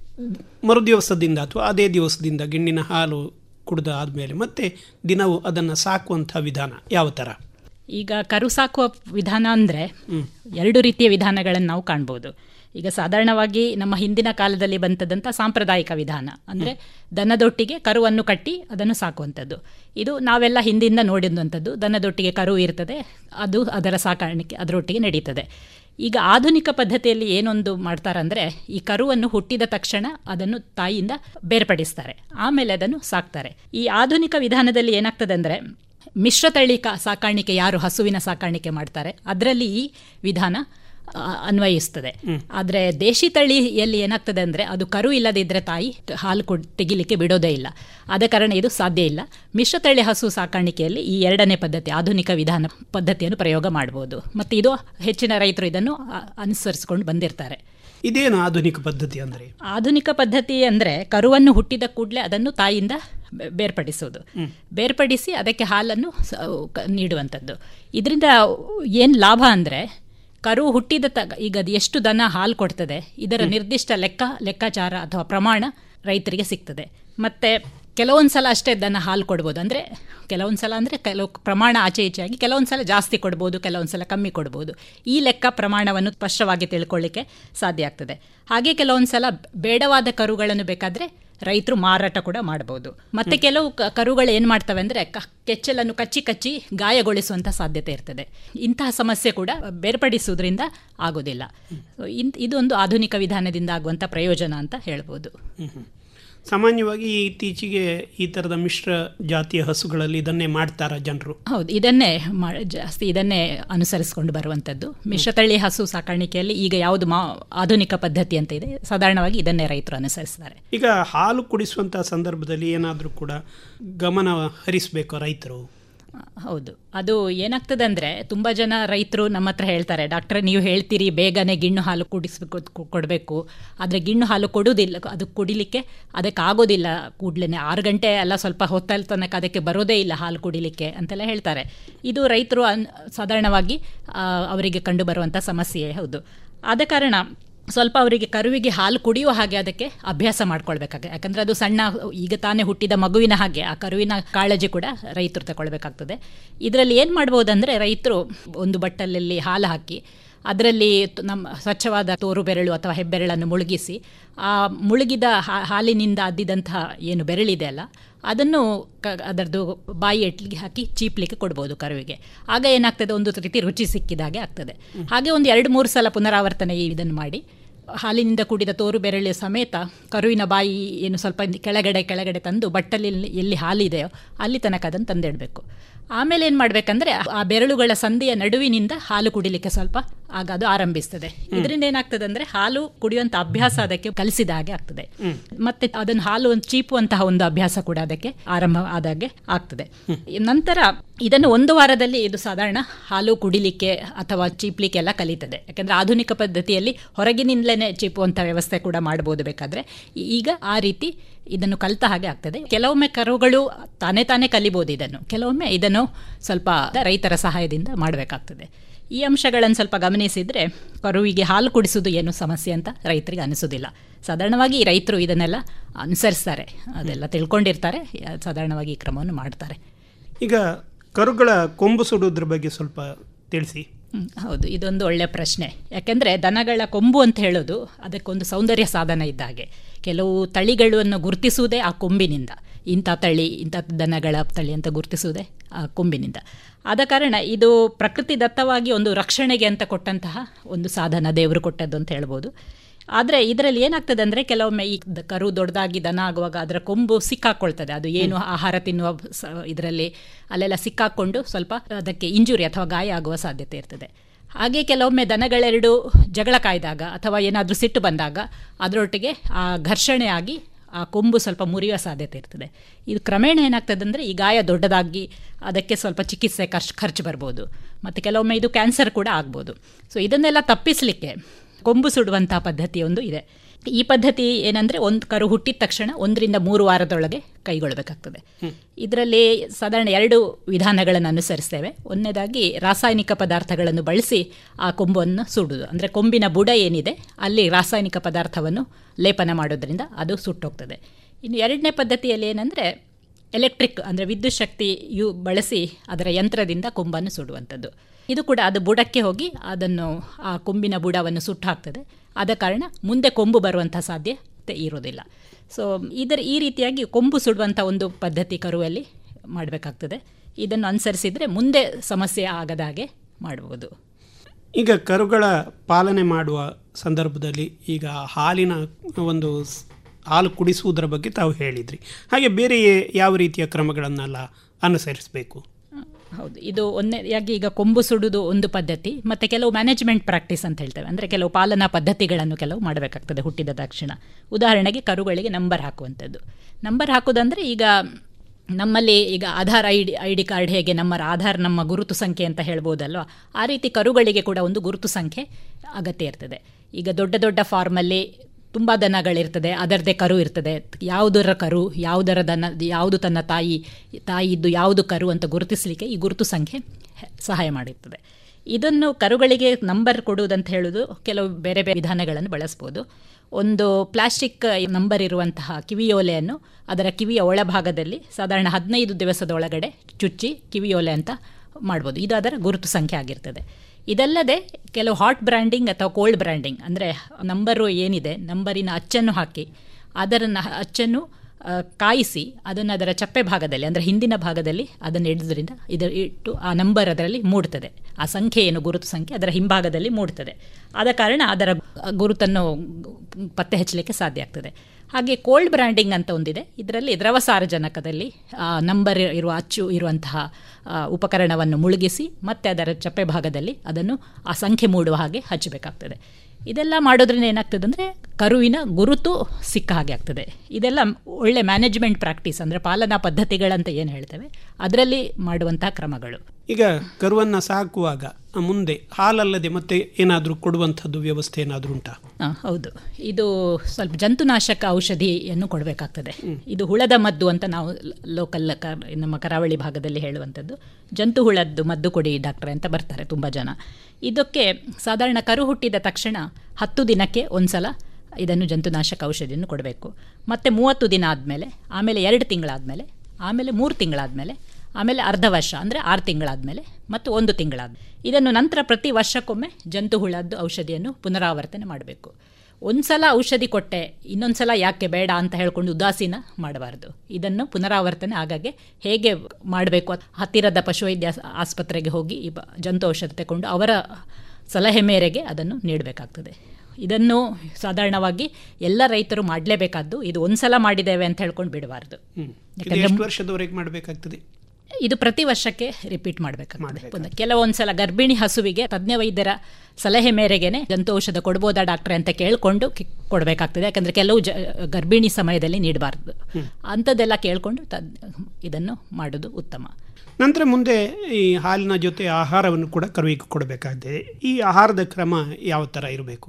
ಮರುದಿವಸದಿಂದ ಅಥವಾ ಅದೇ ದಿವಸದಿಂದ ಗಿಣ್ಣಿನ ಹಾಲು ಕುಡಿದ ಆದಮೇಲೆ ಮತ್ತೆ ದಿನವೂ ಅದನ್ನು ಸಾಕುವಂಥ ವಿಧಾನ ಯಾವ ಥರ ಈಗ ಕರು ಸಾಕುವ ವಿಧಾನ ಅಂದರೆ ಎರಡು ರೀತಿಯ ವಿಧಾನಗಳನ್ನು ನಾವು ಕಾಣ್ಬೋದು ಈಗ ಸಾಧಾರಣವಾಗಿ ನಮ್ಮ ಹಿಂದಿನ ಕಾಲದಲ್ಲಿ ಬಂತದಂಥ ಸಾಂಪ್ರದಾಯಿಕ ವಿಧಾನ ಅಂದರೆ ದನದೊಟ್ಟಿಗೆ ಕರುವನ್ನು ಕಟ್ಟಿ ಅದನ್ನು ಸಾಕುವಂಥದ್ದು ಇದು ನಾವೆಲ್ಲ ಹಿಂದಿಂದ ನೋಡಿದಂಥದ್ದು ದನದೊಟ್ಟಿಗೆ ಕರು ಇರ್ತದೆ ಅದು ಅದರ ಸಾಕಾಣಿಕೆ ಅದರೊಟ್ಟಿಗೆ ನಡೀತದೆ ಈಗ ಆಧುನಿಕ ಪದ್ಧತಿಯಲ್ಲಿ ಏನೊಂದು ಮಾಡ್ತಾರಂದರೆ ಈ ಕರುವನ್ನು ಹುಟ್ಟಿದ ತಕ್ಷಣ ಅದನ್ನು ತಾಯಿಯಿಂದ ಬೇರ್ಪಡಿಸ್ತಾರೆ ಆಮೇಲೆ ಅದನ್ನು ಸಾಕ್ತಾರೆ ಈ ಆಧುನಿಕ ವಿಧಾನದಲ್ಲಿ ಏನಾಗ್ತದೆ ಅಂದರೆ ಮಿಶ್ರತಳಿ ಕ ಸಾಕಾಣಿಕೆ ಯಾರು ಹಸುವಿನ ಸಾಕಾಣಿಕೆ ಮಾಡ್ತಾರೆ ಅದರಲ್ಲಿ ಈ ವಿಧಾನ ಆ, ಅನ್ವಯಿಸ್ತದೆ ಆದರೆ ದೇಶಿ ತಳಿಯಲ್ಲಿ ಏನಾಗ್ತದೆ ಅಂದರೆ ಅದು ಕರು ಇಲ್ಲದಿದ್ದರೆ ತಾಯಿ ಹಾಲು ಕೊಡ್ ತೆಗಿಲಿಕ್ಕೆ ಬಿಡೋದೇ ಇಲ್ಲ ಆದ ಕಾರಣ ಇದು ಸಾಧ್ಯ ಇಲ್ಲ ಮಿಶ್ರತಳಿ ಹಸು ಸಾಕಾಣಿಕೆಯಲ್ಲಿ ಈ ಎರಡನೇ ಪದ್ಧತಿ ಆಧುನಿಕ ವಿಧಾನ ಪದ್ಧತಿಯನ್ನು ಪ್ರಯೋಗ ಮಾಡ್ಬೋದು ಮತ್ತು ಇದು ಹೆಚ್ಚಿನ ರೈತರು ಇದನ್ನು ಆ, ಅನುಸರಿಸಿಕೊಂಡು ಬಂದಿರ್ತಾರೆ ಇದೇನು ಆಧುನಿಕ ಪದ್ಧತಿ ಅಂದರೆ ಆಧುನಿಕ ಪದ್ಧತಿ ಅಂದರೆ ಕರುವನ್ನು ಹುಟ್ಟಿದ ಕೂಡಲೇ ಅದನ್ನು ತಾಯಿಯಿಂದ ಬೆ- ಬೇರ್ಪಡಿಸೋದು ಬೇರ್ಪಡಿಸಿ ಅದಕ್ಕೆ ಹಾಲನ್ನು ಸ- ಕ- ನೀಡುವಂಥದ್ದು ಇದರಿಂದ ಏನು ಲಾಭ ಅಂದರೆ ಕರು ಹುಟ್ಟಿದ ತ ಈಗ ಅದು ಎಷ್ಟು ದನ ಹಾಲು ಕೊಡ್ತದೆ ಇದರ ನಿರ್ದಿಷ್ಟ ಲೆಕ್ಕ ಲೆಕ್ಕಾಚಾರ ಅಥವಾ ಪ್ರಮಾಣ ರೈತರಿಗೆ ಸಿಗ್ತದೆ ಮತ್ತು ಕೆಲವೊಂದು ಸಲ ಅಷ್ಟೇ ದನ ಹಾಲು ಕೊಡ್ಬೋದು ಅಂದರೆ ಕೆಲವೊಂದು ಸಲ ಅಂದರೆ ಕೆಲವು ಪ್ರಮಾಣ ಆಚೆ ಈಚೆಯಾಗಿ ಕೆಲವೊಂದು ಸಲ ಜಾಸ್ತಿ ಕೊಡ್ಬೋದು ಕೆಲವೊಂದು ಸಲ ಕಮ್ಮಿ ಕೊಡ್ಬೋದು ಈ ಲೆಕ್ಕ ಪ್ರಮಾಣವನ್ನು ಸ್ಪಷ್ಟವಾಗಿ ತಿಳ್ಕೊಳ್ಳಿಕ್ಕೆ ಸಾಧ್ಯ ಆಗ್ತದೆ ಹಾಗೆ ಕೆಲವೊಂದು ಸಲ ಬೇಡವಾದ ಕರುಗಳನ್ನು ಬೇಕಾದರೆ ರೈತರು ಮಾರಾಟ ಕೂಡ ಮಾಡ್ಬೋದು ಮತ್ತೆ ಕೆಲವು ಕ- ಕರುಗಳು ಏನು ಮಾಡ್ತವೆ ಅಂದರೆ ಕೆಚ್ಚಲನ್ನು ಕಚ್ಚಿ ಕಚ್ಚಿ ಗಾಯಗೊಳಿಸುವಂಥ ಸಾಧ್ಯತೆ ಇರ್ತದೆ ಇಂತಹ ಸಮಸ್ಯೆ ಕೂಡ ಬೇರ್ಪಡಿಸುವುದರಿಂದ ಆಗೋದಿಲ್ಲ So, ಇನ್- ಇದೊಂದು ಆಧುನಿಕ ವಿಧಾನದಿಂದ ಆಗುವಂಥ ಪ್ರಯೋಜನ ಅಂತ ಹೇಳ್ಬೋದು ಸಾಮಾನ್ಯವಾಗಿ ಇತ್ತೀಚೆಗೆ ಈ ಥರದ ಮಿಶ್ರ ಜಾತಿಯ ಹಸುಗಳಲ್ಲಿ ಇದನ್ನೇ ಮಾಡ್ತಾರ ಜನರು ಹೌದು ಇದನ್ನೇ ಮಾ ಜಾಸ್ತಿ ಇದನ್ನೇ ಅನುಸರಿಸಿಕೊಂಡು ಬರುವಂಥದ್ದು ಮಿಶ್ರತಳಿ ಹಸು ಸಾಕಾಣಿಕೆಯಲ್ಲಿ ಈಗ ಯಾವುದು ಮಾ ಆಧುನಿಕ ಪದ್ಧತಿ ಅಂತ ಇದೆ ಸಾಧಾರಣವಾಗಿ ಇದನ್ನೇ ರೈತರು ಅನುಸರಿಸ್ತಾರೆ ಈಗ ಹಾಲು ಕುಡಿಸುವಂಥ ಸಂದರ್ಭದಲ್ಲಿ ಏನಾದರೂ ಕೂಡ ಗಮನ ಹರಿಸಬೇಕು ರೈತರು ಹೌದು ಅದು ಏನಾಗ್ತದೆ ಅಂದರೆ ತುಂಬ ಜನ ರೈತರು ನಮ್ಮ ಹತ್ರ ಹೇಳ್ತಾರೆ ಡಾಕ್ಟ್ರೆ ನೀವು ಹೇಳ್ತೀರಿ ಬೇಗನೆ ಗಿಣ್ಣು ಹಾಲು ಕುಡಿಸ್ಬೇಕು ಕೊ- ಕೊಡಬೇಕು ಆದರೆ ಗಿಣ್ಣು ಹಾಲು ಕೊಡುವುದಿಲ್ಲ ಅದು ಕುಡಿಲಿಕ್ಕೆ ಅದಕ್ಕೆ ಆಗೋದಿಲ್ಲ ಕೂಡಲೇ ಆರು ಗಂಟೆ ಎಲ್ಲ ಸ್ವಲ್ಪ ಹೊತ್ತಲ್ಲಿ ತನಕ ಅದಕ್ಕೆ ಬರೋದೇ ಇಲ್ಲ ಹಾಲು ಕುಡಿಲಿಕ್ಕೆ ಅಂತೆಲ್ಲ ಹೇಳ್ತಾರೆ ಇದು ರೈತರು ಅನ್ ಸಾಧಾರಣವಾಗಿ ಆ, ಅವರಿಗೆ ಕಂಡು ಬರುವಂಥ ಸಮಸ್ಯೆ ಹೌದು ಆದ ಕಾರಣ ಸ್ವಲ್ಪ ಅವರಿಗೆ ಕರುವಿಗೆ ಹಾಲು ಕುಡಿಯುವ ಹಾಗೆ ಅದಕ್ಕೆ ಅಭ್ಯಾಸ ಮಾಡ್ಕೊಳ್ಬೇಕಾಗುತ್ತೆ ಯಾಕಂದರೆ ಅದು ಸಣ್ಣ ಈಗ ತಾನೇ ಹುಟ್ಟಿದ ಮಗುವಿನ ಹಾಗೆ ಆ ಕರುವಿನ ಕಾಳಜಿ ಕೂಡ ರೈತರು ತಗೊಳ್ಬೇಕಾಗ್ತದೆ ಇದರಲ್ಲಿ ಏನು ಮಾಡ್ಬೋದಂದರೆ ರೈತರು ಒಂದು ಬಟ್ಟಲಲ್ಲಿ ಹಾಲು ಹಾಕಿ ಅದರಲ್ಲಿ ತ- ನಮ್ಮ ಸ್ವಚ್ಛವಾದ ತೋರು ಬೆರಳು ಅಥವಾ ಹೆಬ್ಬೆರಳನ್ನು ಮುಳುಗಿಸಿ ಆ ಮುಳುಗಿದ ಹಾ- ಹಾಲಿನಿಂದ ಅದ್ದಿದಂತಹ ಏನು ಬೆರಳಿದೆ ಅಲ್ಲ ಅದನ್ನು ಕ ಅದರದ್ದು ಬಾಯಿ ಎಟ್ಲಿಗೆ ಹಾಕಿ ಚೀಪ್ಲಿಕ್ಕೆ ಕೊಡ್ಬೋದು ಕರುವಿಗೆ ಆಗ ಏನಾಗ್ತದೆ ಒಂದು ರೀತಿ ರುಚಿ ಸಿಕ್ಕಿದಾಗೆ ಆಗ್ತದೆ ಹಾಗೆ ಒಂದು ಎರಡು ಮೂರು ಸಲ ಪುನರಾವರ್ತನೆ ಇದನ್ನು ಮಾಡಿ ಹಾಲಿನಿಂದ ಕೂಡಿದ ತೋರು ಬೆರಳು ಸಮೇತ ಕರುವಿನ ಬಾಯಿ ಏನು ಸ್ವಲ್ಪ ಕೆಳಗಡೆ ಕೆಳಗಡೆ ತಂದು ಬಟ್ಟಲಿ ಎಲ್ಲಿ ಹಾಲಿದೆಯೋ ಅಲ್ಲಿ ತನಕ ಅದನ್ನು ತಂದಿಡಬೇಕು ಆಮೇಲೆ ಏನು ಮಾಡಬೇಕಂದ್ರೆ ಆ ಬೆರಳುಗಳ ಸಂಧಿಯ ನಡುವಿನಿಂದ ಹಾಲು ಕುಡಿಲಿಕ್ಕೆ ಸ್ವಲ್ಪ ಆಗ ಅದು ಆರಂಭಿಸ್ತದೆ ಇದರಿಂದ ಏನಾಗ್ತದೆ ಅಂದ್ರೆ ಹಾಲು ಕುಡಿಯುವಂತ ಅಭ್ಯಾಸ ಅದಕ್ಕೆ ಕಲಿಸಿದ ಹಾಗೆ ಆಗ್ತದೆ ಮತ್ತೆ ಅದನ್ನು ಹಾಲು ಒಂದು ಚೀಪುವಂತಹ ಒಂದು ಅಭ್ಯಾಸ ಕೂಡ ಅದಕ್ಕೆ ಆರಂಭ ಆದಾಗೆ ಆಗ್ತದೆ ನಂತರ ಇದನ್ನು ಒಂದು ವಾರದಲ್ಲಿ ಇದು ಸಾಧಾರಣ ಹಾಲು ಕುಡಿಲಿಕ್ಕೆ ಅಥವಾ ಚೀಪ್ಲಿಕ್ಕೆ ಎಲ್ಲ ಕಲಿತದೆ ಯಾಕಂದ್ರೆ ಆಧುನಿಕ ಪದ್ಧತಿಯಲ್ಲಿ ಹೊರಗಿನಿಂದಲೇ ಚೀಪುವಂಥ ವ್ಯವಸ್ಥೆ ಕೂಡ ಮಾಡ್ಬೋದು ಬೇಕಾದ್ರೆ ಈಗ ಆ ರೀತಿ ಇದನ್ನು ಕಲಿತ ಹಾಗೆ ಆಗ್ತದೆ ಕೆಲವೊಮ್ಮೆ ಕರುಗಳು ತಾನೇ ತಾನೇ ಕಲಿಬೋದು ಇದನ್ನು ಕೆಲವೊಮ್ಮೆ ಇದನ್ನು ಸ್ವಲ್ಪ ರೈತರ ಸಹಾಯದಿಂದ ಮಾಡಬೇಕಾಗ್ತದೆ ಈ ಅಂಶಗಳನ್ನು ಸ್ವಲ್ಪ ಗಮನಿಸಿದರೆ ಕರುವಿಗೆ ಹಾಲು ಕುಡಿಸೋದು ಏನು ಸಮಸ್ಯೆ ಅಂತ ರೈತರಿಗೆ ಅನಿಸೋದಿಲ್ಲ ಸಾಧಾರಣವಾಗಿ ರೈತರು ಇದನ್ನೆಲ್ಲ ಅನುಸರಿಸ್ತಾರೆ ಅದೆಲ್ಲ ತಿಳ್ಕೊಂಡಿರ್ತಾರೆ ಸಾಧಾರಣವಾಗಿ ಈ ಕ್ರಮವನ್ನು ಮಾಡ್ತಾರೆ ಈಗ ಕರುಗಳ ಕೊಂಬು ಸುಡುವುದ್ರ ಬಗ್ಗೆ ಸ್ವಲ್ಪ ತಿಳಿಸಿ ಹ್ಮ್, ಹೌದು ಇದೊಂದು ಒಳ್ಳೆಯ ಪ್ರಶ್ನೆ ಯಾಕೆಂದರೆ ದನಗಳ ಕೊಂಬು ಅಂತ ಹೇಳೋದು ಅದಕ್ಕೊಂದು ಸೌಂದರ್ಯ ಸಾಧನ ಇದ್ದ ಹಾಗೆ ಕೆಲವು ತಳಿಗಳನ್ನು ಗುರುತಿಸುವುದೇ ಆ ಕೊಂಬಿನಿಂದ ಇಂಥ ತಳಿ ಇಂಥ ದನಗಳ ತಳಿ ಅಂತ ಗುರುತಿಸುವುದೇ ಆ ಕೊಂಬಿನಿಂದ ಆದ ಕಾರಣ ಇದು ಪ್ರಕೃತಿ ದತ್ತವಾಗಿ ಒಂದು ರಕ್ಷಣೆಗೆ ಅಂತ ಕೊಟ್ಟಂತಹ ಒಂದು ಸಾಧನ ದೇವರು ಕೊಟ್ಟದ್ದು ಅಂತ ಹೇಳ್ಬೋದು ಆದರೆ ಇದರಲ್ಲಿ ಏನಾಗ್ತದೆ ಅಂದರೆ ಕೆಲವೊಮ್ಮೆ ಈ ದ- ಕರು ದೊಡ್ಡದಾಗಿ ದನ ಆಗುವಾಗ ಅದರ ಕೊಂಬು ಸಿಕ್ಕಾಕೊಳ್ತದೆ ಅದು ಏನು ಆಹಾರ ತಿನ್ನುವ ಸ ಇದರಲ್ಲಿ ಅಲ್ಲೆಲ್ಲ ಸಿಕ್ಕಾಕೊಂಡು ಸ್ವಲ್ಪ ಅದಕ್ಕೆ ಇಂಜುರಿ ಅಥವಾ ಗಾಯ ಆಗುವ ಸಾಧ್ಯತೆ ಇರ್ತದೆ ಹಾಗೆ ಕೆಲವೊಮ್ಮೆ ದನಗಳೆರಡು ಜಗಳ ಕಾಯ್ದಾಗ ಅಥವಾ ಏನಾದರೂ ಸಿಟ್ಟು ಬಂದಾಗ ಅದರೊಟ್ಟಿಗೆ ಆ ಘರ್ಷಣೆ ಆಗಿ ಆ ಕೊಂಬು ಸ್ವಲ್ಪ ಮುರಿಯುವ ಸಾಧ್ಯತೆ ಇರ್ತದೆ ಇದು ಕ್ರಮೇಣ ಏನಾಗ್ತದೆ ಅಂದರೆ ಈ ಗಾಯ ದೊಡ್ಡದಾಗಿ ಅದಕ್ಕೆ ಸ್ವಲ್ಪ ಚಿಕಿತ್ಸೆ ಖರ್ಚು ಖರ್ಚು ಬರ್ಬೋದು ಮತ್ತು ಕೆಲವೊಮ್ಮೆ ಇದು ಕ್ಯಾನ್ಸರ್ ಕೂಡ ಆಗ್ಬೋದು ಸೊ ಇದನ್ನೆಲ್ಲ ತಪ್ಪಿಸಲಿಕ್ಕೆ ಕೊಂಬು ಸುಡುವಂಥ ಪದ್ಧತಿ ಒಂದು ಇದೆ ಈ ಪದ್ಧತಿ ಏನಂದರೆ ಒಂದು ಕರು ಹುಟ್ಟಿದ ತಕ್ಷಣ ಒಂದರಿಂದ ಮೂರು ವಾರದೊಳಗೆ ಕೈಗೊಳ್ಳಬೇಕಾಗ್ತದೆ ಇದರಲ್ಲಿ ಸಾಧಾರಣ ಎರಡು ವಿಧಾನಗಳನ್ನು ಅನುಸರಿಸ್ತೇವೆ ಒಂದನೇದಾಗಿ ರಾಸಾಯನಿಕ ಪದಾರ್ಥಗಳನ್ನು ಬಳಸಿ ಆ ಕೊಂಬನ್ನು ಸುಡುವುದು ಅಂದರೆ ಕೊಂಬಿನ ಬುಡ ಏನಿದೆ ಅಲ್ಲಿ ರಾಸಾಯನಿಕ ಪದಾರ್ಥವನ್ನು ಲೇಪನ ಮಾಡೋದ್ರಿಂದ ಅದು ಸುಟ್ಟೋಗ್ತದೆ ಇನ್ನು ಎರಡನೇ ಪದ್ಧತಿಯಲ್ಲಿ ಏನಂದರೆ ಎಲೆಕ್ಟ್ರಿಕ್ ಅಂದರೆ ವಿದ್ಯುತ್ ಶಕ್ತಿ ಯು ಬಳಸಿ ಅದರ ಯಂತ್ರದಿಂದ ಕೊಂಬನ್ನು ಸುಡುವಂಥದ್ದು ಇದು ಕೂಡ ಅದು ಬುಡಕ್ಕೆ ಹೋಗಿ ಅದನ್ನು ಆ ಕೊಂಬಿನ ಬುಡವನ್ನು ಸುಟ್ಟು ಹಾಕ್ತದೆ ಆದ ಕಾರಣ ಮುಂದೆ ಕೊಂಬು ಬರುವಂಥ ಸಾಧ್ಯತೆ ಇರೋದಿಲ್ಲ ಸೊ ಇದರ ಈ ರೀತಿಯಾಗಿ ಕೊಂಬು ಸುಡುವಂಥ ಒಂದು ಪದ್ಧತಿ ಕರುವಲ್ಲಿ ಮಾಡಬೇಕಾಗ್ತದೆ ಇದನ್ನು ಅನುಸರಿಸಿದರೆ ಮುಂದೆ ಸಮಸ್ಯೆ ಆಗದ ಹಾಗೆ ಮಾಡ್ಬೋದು ಈಗ ಕರುಗಳ ಪಾಲನೆ ಮಾಡುವ ಸಂದರ್ಭದಲ್ಲಿ ಈಗ ಹಾಲಿನ ಒಂದು ಸ್- ಹಾಲು ಕುಡಿಸುವುದರ ಬಗ್ಗೆ ತಾವು ಹೇಳಿದ್ರಿ ಹಾಗೆ ಬೇರೆ ಯಾವ ರೀತಿಯ ಕ್ರಮಗಳನ್ನೆಲ್ಲ ಅನುಸರಿಸಬೇಕು ಹೌದು ಇದು ಒಂದನೇದಾಗಿ ಈಗ ಕೊಂಬು ಸುಡುವುದು ಒಂದು ಪದ್ಧತಿ ಮತ್ತು ಕೆಲವು ಮ್ಯಾನೇಜ್ಮೆಂಟ್ ಪ್ರಾಕ್ಟೀಸ್ ಅಂತ ಹೇಳ್ತೇವೆ ಅಂದರೆ ಕೆಲವು ಪಾಲನಾ ಪದ್ಧತಿಗಳನ್ನು ಕೆಲವು ಮಾಡಬೇಕಾಗ್ತದೆ ಹುಟ್ಟಿದ ತಕ್ಷಣ ಉದಾಹರಣೆಗೆ ಕರುಗಳಿಗೆ ನಂಬರ್ ಹಾಕುವಂಥದ್ದು ನಂಬರ್ ಹಾಕೋದಂದರೆ ಈಗ ನಮ್ಮಲ್ಲಿ ಈಗ Aadhaar I D I D card ಹೇಗೆ ನಮ್ಮ ಆಧಾರ್ ನಮ್ಮ ಗುರುತು ಸಂಖ್ಯೆ ಅಂತ ಹೇಳ್ಬೋದಲ್ವ ಆ ರೀತಿ ಕರುಗಳಿಗೆ ಕೂಡ ಒಂದು ಗುರುತು ಸಂಖ್ಯೆ ಅಗತ್ಯ ಇರ್ತದೆ ಈಗ ದೊಡ್ಡ ದೊಡ್ಡ ಫಾರ್ಮಲ್ಲಿ ತುಂಬ ದನಗಳಿರ್ತದೆ ಅದರದ್ದೇ ಕರು ಇರ್ತದೆ ಯಾವುದರ ಕರು ಯಾವುದರ ದನ ಯಾವುದು ತನ್ನ ತಾಯಿ ತಾಯಿದ್ದು ಯಾವುದು ಕರು ಅಂತ ಗುರುತಿಸಲಿಕ್ಕೆ ಈ ಗುರುತು ಸಂಖ್ಯೆ ಸಹಾಯ ಮಾಡಿರ್ತದೆ ಇದನ್ನು ಕರುಗಳಿಗೆ ನಂಬರ್ ಕೊಡುವುದಂತ ಹೇಳೋದು ಕೆಲವು ಬೇರೆ ಬೇರೆ ವಿಧಾನಗಳನ್ನು ಬಳಸ್ಬೋದು ಒಂದು ಪ್ಲಾಸ್ಟಿಕ್ ನಂಬರ್ ಇರುವಂತಹ ಕಿವಿಯೋಲೆಯನ್ನು ಅದರ ಕಿವಿಯ ಒಳಭಾಗದಲ್ಲಿ ಸಾಧಾರಣ ಹದಿನೈದು ದಿವಸದ ಒಳಗಡೆ ಚುಚ್ಚಿ ಕಿವಿಯೋಲೆ ಅಂತ ಮಾಡ್ಬೋದು ಇದು ಅದರ ಗುರುತು ಸಂಖ್ಯೆ ಆಗಿರ್ತದೆ ಇದಲ್ಲದೆ ಕೆಲವು ಹಾಟ್ ಬ್ರ್ಯಾಂಡಿಂಗ್ ಅಥವಾ ಕೋಲ್ಡ್ ಬ್ರ್ಯಾಂಡಿಂಗ್ ಅಂದರೆ ನಂಬರು ಏನಿದೆ ನಂಬರಿನ ಅಚ್ಚನ್ನು ಹಾಕಿ ಅದರ ಅಚ್ಚನ್ನು ಕಾಯಿಸಿ ಅದನ್ನು ಅದರ ಚಪ್ಪೆ ಭಾಗದಲ್ಲಿ ಅಂದರೆ ಹಿಂದಿನ ಭಾಗದಲ್ಲಿ ಅದನ್ನು ಇಡೋದ್ರಿಂದ ಇದರ ಇಟ್ಟು ಆ ನಂಬರ್ ಅದರಲ್ಲಿ ಮೂಡ್ತದೆ ಆ ಸಂಖ್ಯೆ ಏನು ಗುರುತು ಸಂಖ್ಯೆ ಅದರ ಹಿಂಭಾಗದಲ್ಲಿ ಮೂಡ್ತದೆ ಆದ ಕಾರಣ ಅದರ ಗುರುತನ್ನು ಪತ್ತೆ ಹಚ್ಚಲಿಕ್ಕೆ ಸಾಧ್ಯ ಆಗ್ತದೆ ಹಾಗೆ ಕೋಲ್ಡ್ ಬ್ರ್ಯಾಂಡಿಂಗ್ ಅಂತ ಒಂದಿದೆ ಇದರಲ್ಲಿ ದ್ರವ ಸಾರಜನಕದಲ್ಲಿ ನಂಬರ್ ಇರುವ ಅಚ್ಚು ಇರುವಂತಹ ಉಪಕರಣವನ್ನು ಮುಳುಗಿಸಿ ಮತ್ತೆ ಅದರ ಚಪ್ಪೆ ಭಾಗದಲ್ಲಿ ಅದನ್ನು ಆ ಸಂಖ್ಯೆ ಮೂಡುವ ಹಾಗೆ ಹಚ್ಚಬೇಕಾಗ್ತದೆ ಇದೆಲ್ಲ ಮಾಡೋದ್ರಿಂದ ಏನಾಗ್ತದೆ ಅಂದರೆ ಕರುವಿನ ಗುರುತು ಸಿಕ್ಕ ಹಾಗೆ ಆಗ್ತದೆ ಇದೆಲ್ಲ ಒಳ್ಳೆ ಮ್ಯಾನೇಜ್ಮೆಂಟ್ ಪ್ರಾಕ್ಟೀಸ್ ಅಂದರೆ ಪಾಲನಾ ಪದ್ಧತಿಗಳಂತ ಏನು ಹೇಳ್ತೇವೆ ಅದರಲ್ಲಿ ಮಾಡುವಂತಹ ಕ್ರಮಗಳು ಈಗ ಕರುವನ್ನು ಸಾಕುವಾಗ ಮುಂದೆ ಹಾಲಲ್ಲದೆ ಮತ್ತೆ ಏನಾದರೂ ಕೊಡುವಂಥದ್ದು ವ್ಯವಸ್ಥೆ ಏನಾದರೂ ಉಂಟಾ ಹಾಂ ಹೌದು ಇದು ಸ್ವಲ್ಪ ಜಂತುನಾಶಕ ಔಷಧಿಯನ್ನು ಕೊಡಬೇಕಾಗ್ತದೆ ಇದು ಹುಳದ ಮದ್ದು ಅಂತ ನಾವು ಲೋಕಲ್ ನಮ್ಮ ಕರಾವಳಿ ಭಾಗದಲ್ಲಿ ಹೇಳುವಂಥದ್ದು ಜಂತು ಹುಳದ್ದು ಮದ್ದು ಕೊಡಿ ಡಾಕ್ಟ್ರೆ ಅಂತ ಬರ್ತಾರೆ ತುಂಬ ಜನ ಇದಕ್ಕೆ ಸಾಧಾರಣ ಕರು ಹುಟ್ಟಿದ ತಕ್ಷಣ ಹತ್ತು ದಿನಕ್ಕೆ ಒಂದ್ಸಲ ಇದನ್ನು ಜಂತುನಾಶಕ ಔಷಧಿಯನ್ನು ಕೊಡಬೇಕು ಮತ್ತು ಮೂವತ್ತು ದಿನ ಆದಮೇಲೆ ಆಮೇಲೆ ಎರಡು ತಿಂಗಳಾದಮೇಲೆ ಆಮೇಲೆ ಮೂರು ತಿಂಗಳಾದಮೇಲೆ ಆಮೇಲೆ ಅರ್ಧ ವರ್ಷ ಅಂದರೆ ಆರು ತಿಂಗಳಾದಮೇಲೆ ಮತ್ತು ಒಂದು ತಿಂಗಳಾದ ಇದನ್ನು ನಂತರ ಪ್ರತಿ ವರ್ಷಕ್ಕೊಮ್ಮೆ ಜಂತು ಹುಳದ್ದು ಔಷಧಿಯನ್ನು ಪುನರಾವರ್ತನೆ ಮಾಡಬೇಕು ಒಂದು ಸಲ ಔಷಧಿ ಕೊಟ್ಟೆ ಇನ್ನೊಂದು ಸಲ ಯಾಕೆ ಬೇಡ ಅಂತ ಹೇಳ್ಕೊಂಡು ಉದಾಸೀನ ಮಾಡಬಾರ್ದು ಇದನ್ನು ಪುನರಾವರ್ತನೆ ಆಗಾಗ್ಗೆ ಹೇಗೆ ಮಾಡಬೇಕು ಹತ್ತಿರದ ಪಶುವೈದ್ಯ ಆಸ್ಪತ್ರೆಗೆ ಹೋಗಿ ಈ ಜಂತು ಔಷಧ ತಗೊಂಡು ಅವರ ಸಲಹೆ ಮೇರೆಗೆ ಅದನ್ನು ನೀಡಬೇಕಾಗ್ತದೆ ಇದನ್ನು ಸಾಧಾರಣವಾಗಿ ಎಲ್ಲ ರೈತರು ಮಾಡಲೇಬೇಕಾದ್ದು ಇದು ಒಂದ್ಸಲ ಮಾಡಿದ್ದೇವೆ ಅಂತ ಹೇಳ್ಕೊಂಡು ಬಿಡಬಾರ್ದು ಎಷ್ಟು ವರ್ಷದವರೆಗೆ ಮಾಡಬೇಕಾಗ್ತದೆ ಇದು ಪ್ರತಿ ವರ್ಷಕ್ಕೆ ರಿಪೀಟ್ ಮಾಡಬೇಕಾಗ್ತದೆ ಕೆಲವೊಂದು ಸಲ ಗರ್ಭಿಣಿ ಹಸುವಿಗೆ ತಜ್ಞ ವೈದ್ಯರ ಸಲಹೆ ಮೇರೆಗೆನೆ ಜಂತು ಔಷಧ ಕೊಡ್ಬೋದಾ ಡಾಕ್ಟ್ರೆ ಅಂತ ಕೇಳಿಕೊಂಡು ಕೊಡಬೇಕಾಗ್ತದೆ ಯಾಕಂದರೆ ಕೆಲವು ಜ ಗರ್ಭಿಣಿ ಸಮಯದಲ್ಲಿ ನೀಡಬಾರ್ದು ಅಂಥದ್ದೆಲ್ಲ ಕೇಳಿಕೊಂಡು ಇದನ್ನು ಮಾಡೋದು ಉತ್ತಮ ನಂತರ ಮುಂದೆ ಈ ಹಾಲಿನ ಜೊತೆ ಆಹಾರವನ್ನು ಕೂಡ ಕರುವಿಗೆ ಕೊಡಬೇಕಾಗ್ತದೆ ಈ ಆಹಾರದ ಕ್ರಮ ಯಾವ ಥರ ಇರಬೇಕು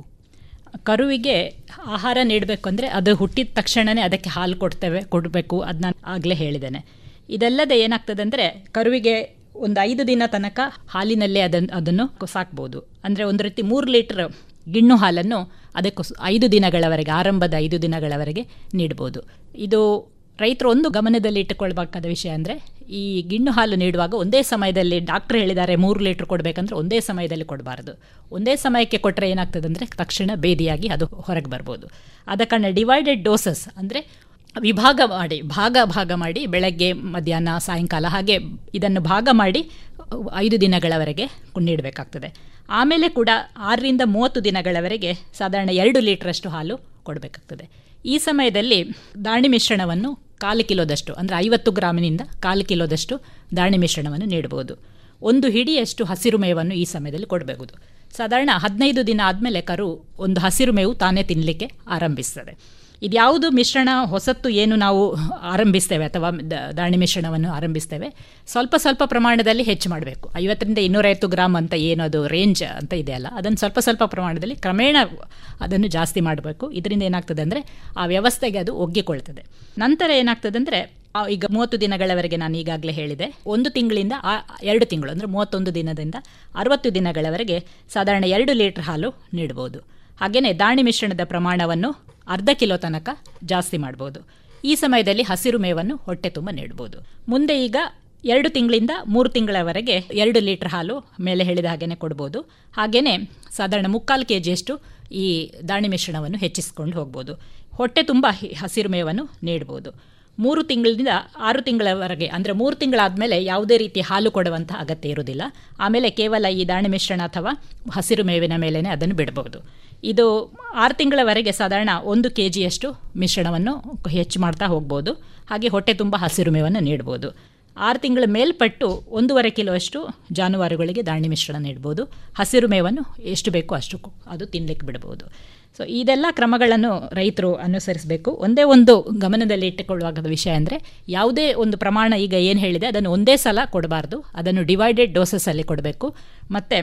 ಕರುವಿಗೆ ಆಹಾರ ನೀಡಬೇಕು ಅಂದರೆ ಅದು ಹುಟ್ಟಿದ ತಕ್ಷಣವೇ ಅದಕ್ಕೆ ಹಾಲು ಕೊಡ್ತೇವೆ ಕೊಡಬೇಕು ಅದನ್ನ ಆಗಲೇ ಹೇಳಿದ್ದೇನೆ ಇದಲ್ಲದೆ ಏನಾಗ್ತದೆ ಅಂದರೆ ಕರುವಿಗೆ ಒಂದು ಐದು ದಿನ ತನಕ ಹಾಲಿನಲ್ಲೇ ಅದನ್ನು ಅದನ್ನು ಸಾಕ್ಬೋದು ಅಂದರೆ ಒಂದು ರೀತಿ ಮೂರು ಲೀಟ್ರ್ ಗಿಣ್ಣು ಹಾಲನ್ನು ಅದಕ್ಕೆ ಐದು ದಿನಗಳವರೆಗೆ ಆರಂಭದ ಐದು ದಿನಗಳವರೆಗೆ ನೀಡ್ಬೋದು ಇದು ರೈತರು ಒಂದು ಗಮನದಲ್ಲಿ ಇಟ್ಟುಕೊಳ್ಬೇಕಾದ ವಿಷಯ ಅಂದರೆ ಈ ಗಿಣ್ಣು ಹಾಲು ನೀಡುವಾಗ ಒಂದೇ ಸಮಯದಲ್ಲಿ ಡಾಕ್ಟರ್ ಹೇಳಿದ್ದಾರೆ ಮೂರು ಲೀಟ್ರ್ ಕೊಡಬೇಕಂದ್ರೆ ಒಂದೇ ಸಮಯದಲ್ಲಿ ಕೊಡಬಾರ್ದು ಒಂದೇ ಸಮಯಕ್ಕೆ ಕೊಟ್ಟರೆ ಏನಾಗ್ತದೆ ಅಂದರೆ ತಕ್ಷಣ ಬೇದಿಯಾಗಿ ಅದು ಹೊರಗೆ ಬರ್ಬೋದು ಆದ ಕಾರಣ ಡಿವೈಡೆಡ್ ಡೋಸಸ್ ಅಂದರೆ ವಿಭಾಗ ಮಾಡಿ ಭಾಗ ಭಾಗ ಮಾಡಿ ಬೆಳಗ್ಗೆ ಮಧ್ಯಾಹ್ನ ಸಾಯಂಕಾಲ ಹಾಗೆ ಇದನ್ನು ಭಾಗ ಮಾಡಿ ಐದು ದಿನಗಳವರೆಗೆ ನೀಡಬೇಕಾಗ್ತದೆ ಆಮೇಲೆ ಕೂಡ ಆರರಿಂದ ಮೂವತ್ತು ದಿನಗಳವರೆಗೆ ಸಾಧಾರಣ ಎರಡು ಲೀಟ್ರಷ್ಟು ಹಾಲು ಕೊಡಬೇಕಾಗ್ತದೆ ಈ ಸಮಯದಲ್ಲಿ ದಾಣಿ ಮಿಶ್ರಣವನ್ನು ಕಾಲು ಕಿಲೋದಷ್ಟು ಅಂದರೆ ಐವತ್ತು ಗ್ರಾಮಿನಿಂದ ಕಾಲು ಕಿಲೋದಷ್ಟು ದಾಣಿ ಮಿಶ್ರಣವನ್ನು ನೀಡಬಹುದು ಒಂದು ಹಿಡಿಯಷ್ಟು ಹಸಿರು ಮೇವನ್ನು ಈ ಸಮಯದಲ್ಲಿ ಕೊಡಬಹುದು ಸಾಧಾರಣ ಹದಿನೈದು ದಿನ ಆದಮೇಲೆ ಕರು ಒಂದು ಹಸಿರು ಮೇವು ತಾನೇ ತಿನ್ನಲಿಕ್ಕೆ ಆರಂಭಿಸ್ತದೆ ಇದ್ಯಾವುದು ಮಿಶ್ರಣ ಹೊಸತ್ತು ಏನು ನಾವು ಆರಂಭಿಸ್ತೇವೆ ಅಥವಾ ದಾಣಿ ಮಿಶ್ರಣವನ್ನು ಆರಂಭಿಸ್ತೇವೆ ಸ್ವಲ್ಪ ಸ್ವಲ್ಪ ಪ್ರಮಾಣದಲ್ಲಿ ಹೆಚ್ಚು ಮಾಡಬೇಕು ಐವತ್ತರಿಂದ ಇನ್ನೂರೈವತ್ತು ಗ್ರಾಮ್ ಅಂತ ಏನು ಅದು ರೇಂಜ್ ಅಂತ ಇದೆಯಲ್ಲ ಅದನ್ನು ಸ್ವಲ್ಪ ಸ್ವಲ್ಪ ಪ್ರಮಾಣದಲ್ಲಿ ಕ್ರಮೇಣ ಅದನ್ನು ಜಾಸ್ತಿ ಮಾಡಬೇಕು ಇದರಿಂದ ಏನಾಗ್ತದೆ ಅಂದರೆ ಆ ವ್ಯವಸ್ಥೆಗೆ ಅದು ಒಗ್ಗಿಕೊಳ್ತದೆ ನಂತರ ಏನಾಗ್ತದೆ ಅಂದರೆ ಈಗ ಮೂವತ್ತು ದಿನಗಳವರೆಗೆ ನಾನು ಈಗಾಗಲೇ ಹೇಳಿದೆ ಒಂದು ತಿಂಗಳಿಂದ ಎರಡು ತಿಂಗಳು ಅಂದರೆ ಮೂವತ್ತೊಂದು ದಿನದಿಂದ ಅರವತ್ತು ದಿನಗಳವರೆಗೆ ಸಾಧಾರಣ ಎರಡು ಲೀಟರ್ ಹಾಲು ನೀಡ್ಬೋದು ಹಾಗೆಯೇ ದಾಣಿ ಮಿಶ್ರಣದ ಪ್ರಮಾಣವನ್ನು ಅರ್ಧ ಕಿಲೋ ತನಕ ಜಾಸ್ತಿ ಮಾಡ್ಬೋದು ಈ ಸಮಯದಲ್ಲಿ ಹಸಿರು ಮೇವನ್ನು ಹೊಟ್ಟೆ ತುಂಬ ನೀಡ್ಬೋದು ಮುಂದೆ ಈಗ ಎರಡು ತಿಂಗಳಿಂದ ಮೂರು ತಿಂಗಳವರೆಗೆ ಎರಡು ಲೀಟರ್ ಹಾಲು ಮೇಲೆ ಹೇಳಿದ ಹಾಗೆಯೇ ಕೊಡ್ಬೋದು ಹಾಗೆಯೇ ಸಾಧಾರಣ ಮುಕ್ಕಾಲು ಕೆ ಜಿಯಷ್ಟು ಈ ದಾಣಿ ಮಿಶ್ರಣವನ್ನು ಹೆಚ್ಚಿಸ್ಕೊಂಡು ಹೋಗ್ಬೋದು ಹೊಟ್ಟೆ ತುಂಬ ಹಸಿರು ಮೇವನ್ನು ನೀಡ್ಬೋದು ಮೂರು ತಿಂಗಳಿಂದ ಆರು ತಿಂಗಳವರೆಗೆ ಅಂದರೆ ಮೂರು ತಿಂಗಳಾದಮೇಲೆ ಯಾವುದೇ ರೀತಿ ಹಾಲು ಕೊಡುವಂಥ ಅಗತ್ಯ ಇರುವುದಿಲ್ಲ ಆಮೇಲೆ ಕೇವಲ ಈ ದಾಣಿ ಮಿಶ್ರಣ ಅಥವಾ ಹಸಿರು ಮೇವಿನ ಮೇಲೇ ಅದನ್ನು ಬಿಡಬಹುದು ಇದು ಆರು ತಿಂಗಳವರೆಗೆ ಸಾಧಾರಣ ಒಂದು ಕೆ ಜಿಯಷ್ಟು ಮಿಶ್ರಣವನ್ನು ಹೆಚ್ಚು ಮಾಡ್ತಾ ಹೋಗ್ಬೋದು ಹಾಗೆ ಹೊಟ್ಟೆ ತುಂಬ ಹಸಿರು ಮೇವನ್ನು ನೀಡ್ಬೋದು ಆರು ತಿಂಗಳ ಮೇಲ್ಪಟ್ಟು ಒಂದೂವರೆ ಕಿಲೋ ಅಷ್ಟು ಜಾನುವಾರುಗಳಿಗೆ ದಾಣಿ ಮಿಶ್ರಣ ನೀಡ್ಬೋದು ಹಸಿರು ಮೇವನ್ನು ಎಷ್ಟು ಬೇಕೋ ಅಷ್ಟು ಅದು ತಿನ್ನಲಿಕ್ಕೆ ಬಿಡ್ಬೋದು ಸೊ ಇದೆಲ್ಲ ಕ್ರಮಗಳನ್ನು ರೈತರು ಅನುಸರಿಸಬೇಕು ಒಂದೇ ಒಂದು ಗಮನದಲ್ಲಿ ಇಟ್ಟುಕೊಳ್ಳುವಾಗ ವಿಷಯ ಅಂದರೆ ಯಾವುದೇ ಒಂದು ಪ್ರಮಾಣ ಈಗ ಏನು ಹೇಳಿದೆ ಅದನ್ನು ಒಂದೇ ಸಲ ಕೊಡಬಾರ್ದು ಅದನ್ನು ಡಿವೈಡೆಡ್ ಡೋಸಸ್ಸಲ್ಲಿ ಕೊಡಬೇಕು ಮತ್ತು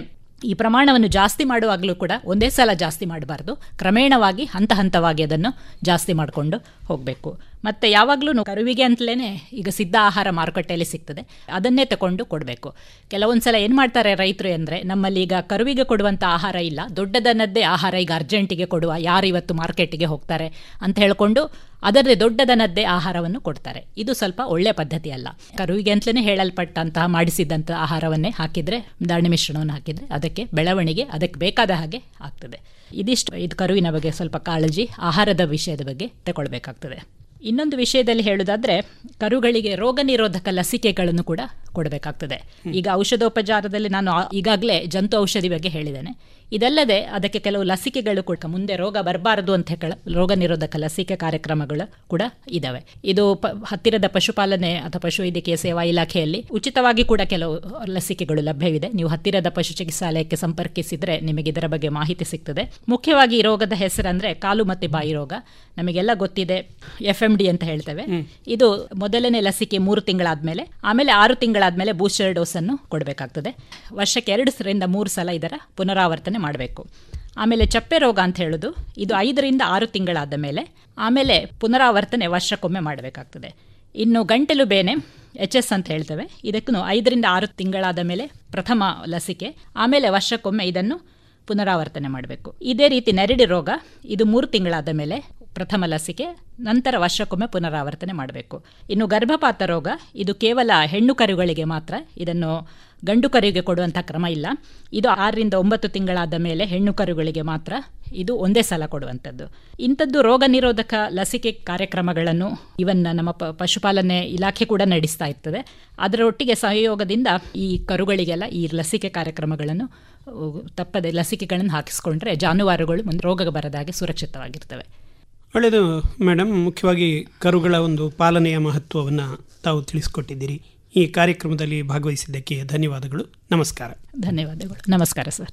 ಈ ಪ್ರಮಾಣವನ್ನು ಜಾಸ್ತಿ ಮಾಡುವಾಗಲೂ ಕೂಡ ಒಂದೇ ಸಲ ಜಾಸ್ತಿ ಮಾಡಬಾರ್ದು ಕ್ರಮೇಣವಾಗಿ ಹಂತ ಹಂತವಾಗಿ ಅದನ್ನು ಜಾಸ್ತಿ ಮಾಡಿಕೊಂಡು ಹೋಗಬೇಕು ಮತ್ತು ಯಾವಾಗಲೂ ಕರುವಿಗೆ ಅಂತಲೇ ಈಗ ಸಿದ್ಧ ಆಹಾರ ಮಾರುಕಟ್ಟೆಯಲ್ಲಿ ಸಿಗ್ತದೆ ಅದನ್ನೇ ತಗೊಂಡು ಕೊಡಬೇಕು ಕೆಲವೊಂದು ಸಲ ಏನು ಮಾಡ್ತಾರೆ ರೈತರು ಅಂದರೆ ನಮ್ಮಲ್ಲಿ ಈಗ ಕರುವಿಗೆ ಕೊಡುವಂಥ ಆಹಾರ ಇಲ್ಲ ದೊಡ್ಡದನ್ನದ್ದೇ ಆಹಾರ ಈಗ ಅರ್ಜೆಂಟಿಗೆ ಕೊಡುವ ಯಾರು ಇವತ್ತು ಮಾರ್ಕೆಟಿಗೆ ಹೋಗ್ತಾರೆ ಅಂತ ಹೇಳ್ಕೊಂಡು ಅದರದೇ ದೊಡ್ಡದನ್ನದ್ದೇ ಆಹಾರವನ್ನು ಕೊಡ್ತಾರೆ ಇದು ಸ್ವಲ್ಪ ಒಳ್ಳೆಯ ಪದ್ಧತಿ ಅಲ್ಲ ಕರುವಿಗೆ ಅಂತಲೇ ಹೇಳಲ್ಪಟ್ಟಂತಹ ಮಾಡಿಸಿದಂಥ ಆಹಾರವನ್ನೇ ಹಾಕಿದರೆ ದಾಣಿ ಮಿಶ್ರಣವನ್ನು ಹಾಕಿದರೆ ಅದಕ್ಕೆ ಬೆಳವಣಿಗೆ ಅದಕ್ಕೆ ಬೇಕಾದ ಹಾಗೆ ಆಗ್ತದೆ ಇದಿಷ್ಟು ಇದು ಕರುವಿನ ಬಗ್ಗೆ ಸ್ವಲ್ಪ ಕಾಳಜಿ ಆಹಾರದ ವಿಷಯದ ಬಗ್ಗೆ ತಗೊಳ್ಬೇಕಾಗ್ತದೆ ಇನ್ನೊಂದು ವಿಷಯದಲ್ಲಿ ಹೇಳುವುದಾದ್ರೆ ಕರುಗಳಿಗೆ ರೋಗ ನಿರೋಧಕ ಲಸಿಕೆಗಳನ್ನು ಕೂಡ ಕೊಡಬೇಕಾಗ್ತದೆ ಈಗ ಔಷಧೋಪಚಾರದಲ್ಲಿ ನಾನು ಈಗಾಗಲೇ ಜಂತು ಔಷಧಿ ಬಗ್ಗೆ ಹೇಳಿದ್ದೇನೆ ಇದಲ್ಲದೆ ಅದಕ್ಕೆ ಕೆಲವು ಲಸಿಕೆಗಳು ಕೂಡ ಮುಂದೆ ರೋಗ ಬರಬಾರದು ಅಂತ ಹೇಳ ರೋಗ ನಿರೋಧಕ ಲಸಿಕೆ ಕಾರ್ಯಕ್ರಮಗಳು ಕೂಡ ಇದಾವೆ ಇದು ಪ ಹತ್ತಿರದ ಪಶುಪಾಲನೆ ಅಥವಾ ಪಶುವೈದ್ಯಕೀಯ ಸೇವಾ ಇಲಾಖೆಯಲ್ಲಿ ಉಚಿತವಾಗಿ ಕೂಡ ಕೆಲವು ಲಸಿಕೆಗಳು ಲಭ್ಯವಿದೆ ನೀವು ಹತ್ತಿರದ ಪಶು ಚಿಕಿತ್ಸಾಲಯಕ್ಕೆ ಸಂಪರ್ಕಿಸಿದ್ರೆ ನಿಮಗೆ ಇದರ ಬಗ್ಗೆ ಮಾಹಿತಿ ಸಿಗ್ತದೆ ಮುಖ್ಯವಾಗಿ ಈ ರೋಗದ ಹೆಸರಂದ್ರೆ ಕಾಲು ಮತ್ತು ಬಾಯಿ ರೋಗ ನಮಗೆಲ್ಲ ಗೊತ್ತಿದೆ ಎಫ್ ಎಂ ಡಿ ಅಂತ ಹೇಳ್ತೇವೆ ಇದು ಮೊದಲನೇ ಲಸಿಕೆ ಮೂರು ತಿಂಗಳಾದ್ಮೇಲೆ ಆಮೇಲೆ ಆರು ತಿಂಗಳಾದ್ಮೇಲೆ ಬೂಸ್ಟರ್ ಡೋಸ್ ಅನ್ನು ಕೊಡಬೇಕಾಗ್ತದೆ ವರ್ಷಕ್ಕೆ ಎರಡು ಸರಿಂದ ಮೂರು ಸಲ ಇದರ ಪುನರಾವರ್ತನೆ ಮಾಡಬೇಕು ಆಮೇಲೆ ಚಪ್ಪೆ ರೋಗ ಅಂತ ಹೇಳೋದು ಇದು ಐದರಿಂದ ಆರು ತಿಂಗಳಾದ ಮೇಲೆ ಆಮೇಲೆ ಪುನರಾವರ್ತನೆ ವರ್ಷಕ್ಕೊಮ್ಮೆ ಮಾಡಬೇಕಾಗ್ತದೆ ಇನ್ನು ಗಂಟಲು ಬೇನೆ ಎಚ್ ಎಸ್ ಅಂತ ಹೇಳ್ತೇವೆ ಇದಕ್ಕೂ ಐದರಿಂದ ಆರು ತಿಂಗಳಾದ ಮೇಲೆ ಪ್ರಥಮ ಲಸಿಕೆ ಆಮೇಲೆ ವರ್ಷಕ್ಕೊಮ್ಮೆ ಇದನ್ನು ಪುನರಾವರ್ತನೆ ಮಾಡಬೇಕು ಇದೇ ರೀತಿ ನೆರಡಿ ರೋಗ ಇದು ಮೂರು ತಿಂಗಳಾದ ಮೇಲೆ ಪ್ರಥಮ ಲಸಿಕೆ ನಂತರ ವರ್ಷಕ್ಕೊಮ್ಮೆ ಪುನರಾವರ್ತನೆ ಮಾಡಬೇಕು ಇನ್ನು ಗರ್ಭಪಾತ ರೋಗ ಇದು ಕೇವಲ ಹೆಣ್ಣು ಕರುಗಳಿಗೆ ಮಾತ್ರ ಇದನ್ನು ಗಂಡು ಕರುವಿಗೆ ಕೊಡುವಂಥ ಕ್ರಮ ಇಲ್ಲ ಇದು ಆರರಿಂದ ಒಂಬತ್ತು ತಿಂಗಳಾದ ಮೇಲೆ ಹೆಣ್ಣು ಕರುಗಳಿಗೆ ಮಾತ್ರ ಇದು ಒಂದೇ ಸಲ ಕೊಡುವಂಥದ್ದು ಇಂಥದ್ದು ರೋಗ ನಿರೋಧಕ ಲಸಿಕೆ ಕಾರ್ಯಕ್ರಮಗಳನ್ನು ಇವನ್ ನಮ್ಮ ಪ ಪಶುಪಾಲನೆ ಇಲಾಖೆ ಕೂಡ ನಡೆಸ್ತಾ ಇರ್ತದೆ ಅದರೊಟ್ಟಿಗೆ ಸಹಯೋಗದಿಂದ ಈ ಕರುಗಳಿಗೆಲ್ಲ ಈ ಲಸಿಕೆ ಕಾರ್ಯಕ್ರಮಗಳನ್ನು ತಪ್ಪದೆ ಲಸಿಕೆಗಳನ್ನು ಹಾಕಿಸ್ಕೊಂಡ್ರೆ ಜಾನುವಾರುಗಳು ಮುಂದೆ ರೋಗ ಬರದಾಗೆ ಸುರಕ್ಷಿತವಾಗಿರ್ತವೆ ಒಳ್ಳೆಯದು ಮೇಡಮ್ ಮುಖ್ಯವಾಗಿ ಕರುಗಳ ಒಂದು ಪಾಲನೆಯ ಮಹತ್ವವನ್ನು ತಾವು ತಿಳಿಸ್ಕೊಟ್ಟಿದ್ದೀರಿ ಈ ಕಾರ್ಯಕ್ರಮದಲ್ಲಿ ಭಾಗವಹಿಸಿದ್ದಕ್ಕೆ ಧನ್ಯವಾದಗಳು ನಮಸ್ಕಾರ ಧನ್ಯವಾದಗಳು ನಮಸ್ಕಾರ ಸರ್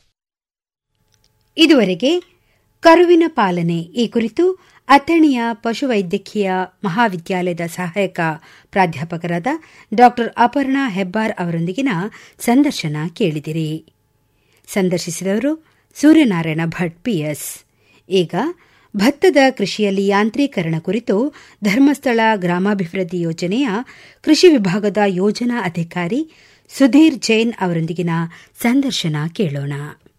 ಇದುವರೆಗೆ ಕರುವಿನ ಪಾಲನೆ ಈ ಕುರಿತು ಅಥಣಿಯ ಪಶುವೈದ್ಯಕೀಯ ಮಹಾವಿದ್ಯಾಲಯದ ಸಹಾಯಕ ಪ್ರಾಧ್ಯಾಪಕರಾದ ಡಾ ಅಪರ್ಣಾ ಹೆಬ್ಬಾರ್ ಅವರೊಂದಿಗಿನ ಸಂದರ್ಶನ ಕೇಳಿದಿರಿ ಸಂದರ್ಶಿಸಿದವರು ಸೂರ್ಯನಾರಾಯಣ ಭಟ್ ಪಿಎಸ್ ಈಗ ಭತ್ತದ ಕೃಷಿಯಲ್ಲಿ ಯಾಂತ್ರೀಕರಣ ಕುರಿತು ಧರ್ಮಸ್ಥಳ ಗ್ರಾಮಾಭಿವೃದ್ಧಿ ಯೋಜನೆಯ ಕೃಷಿ ವಿಭಾಗದ ಯೋಜನಾ ಅಧಿಕಾರಿ ಸುಧೀರ್ ಜೈನ್ ಅವರೊಂದಿಗಿನ ಸಂದರ್ಶನ ಕೇಳೋಣ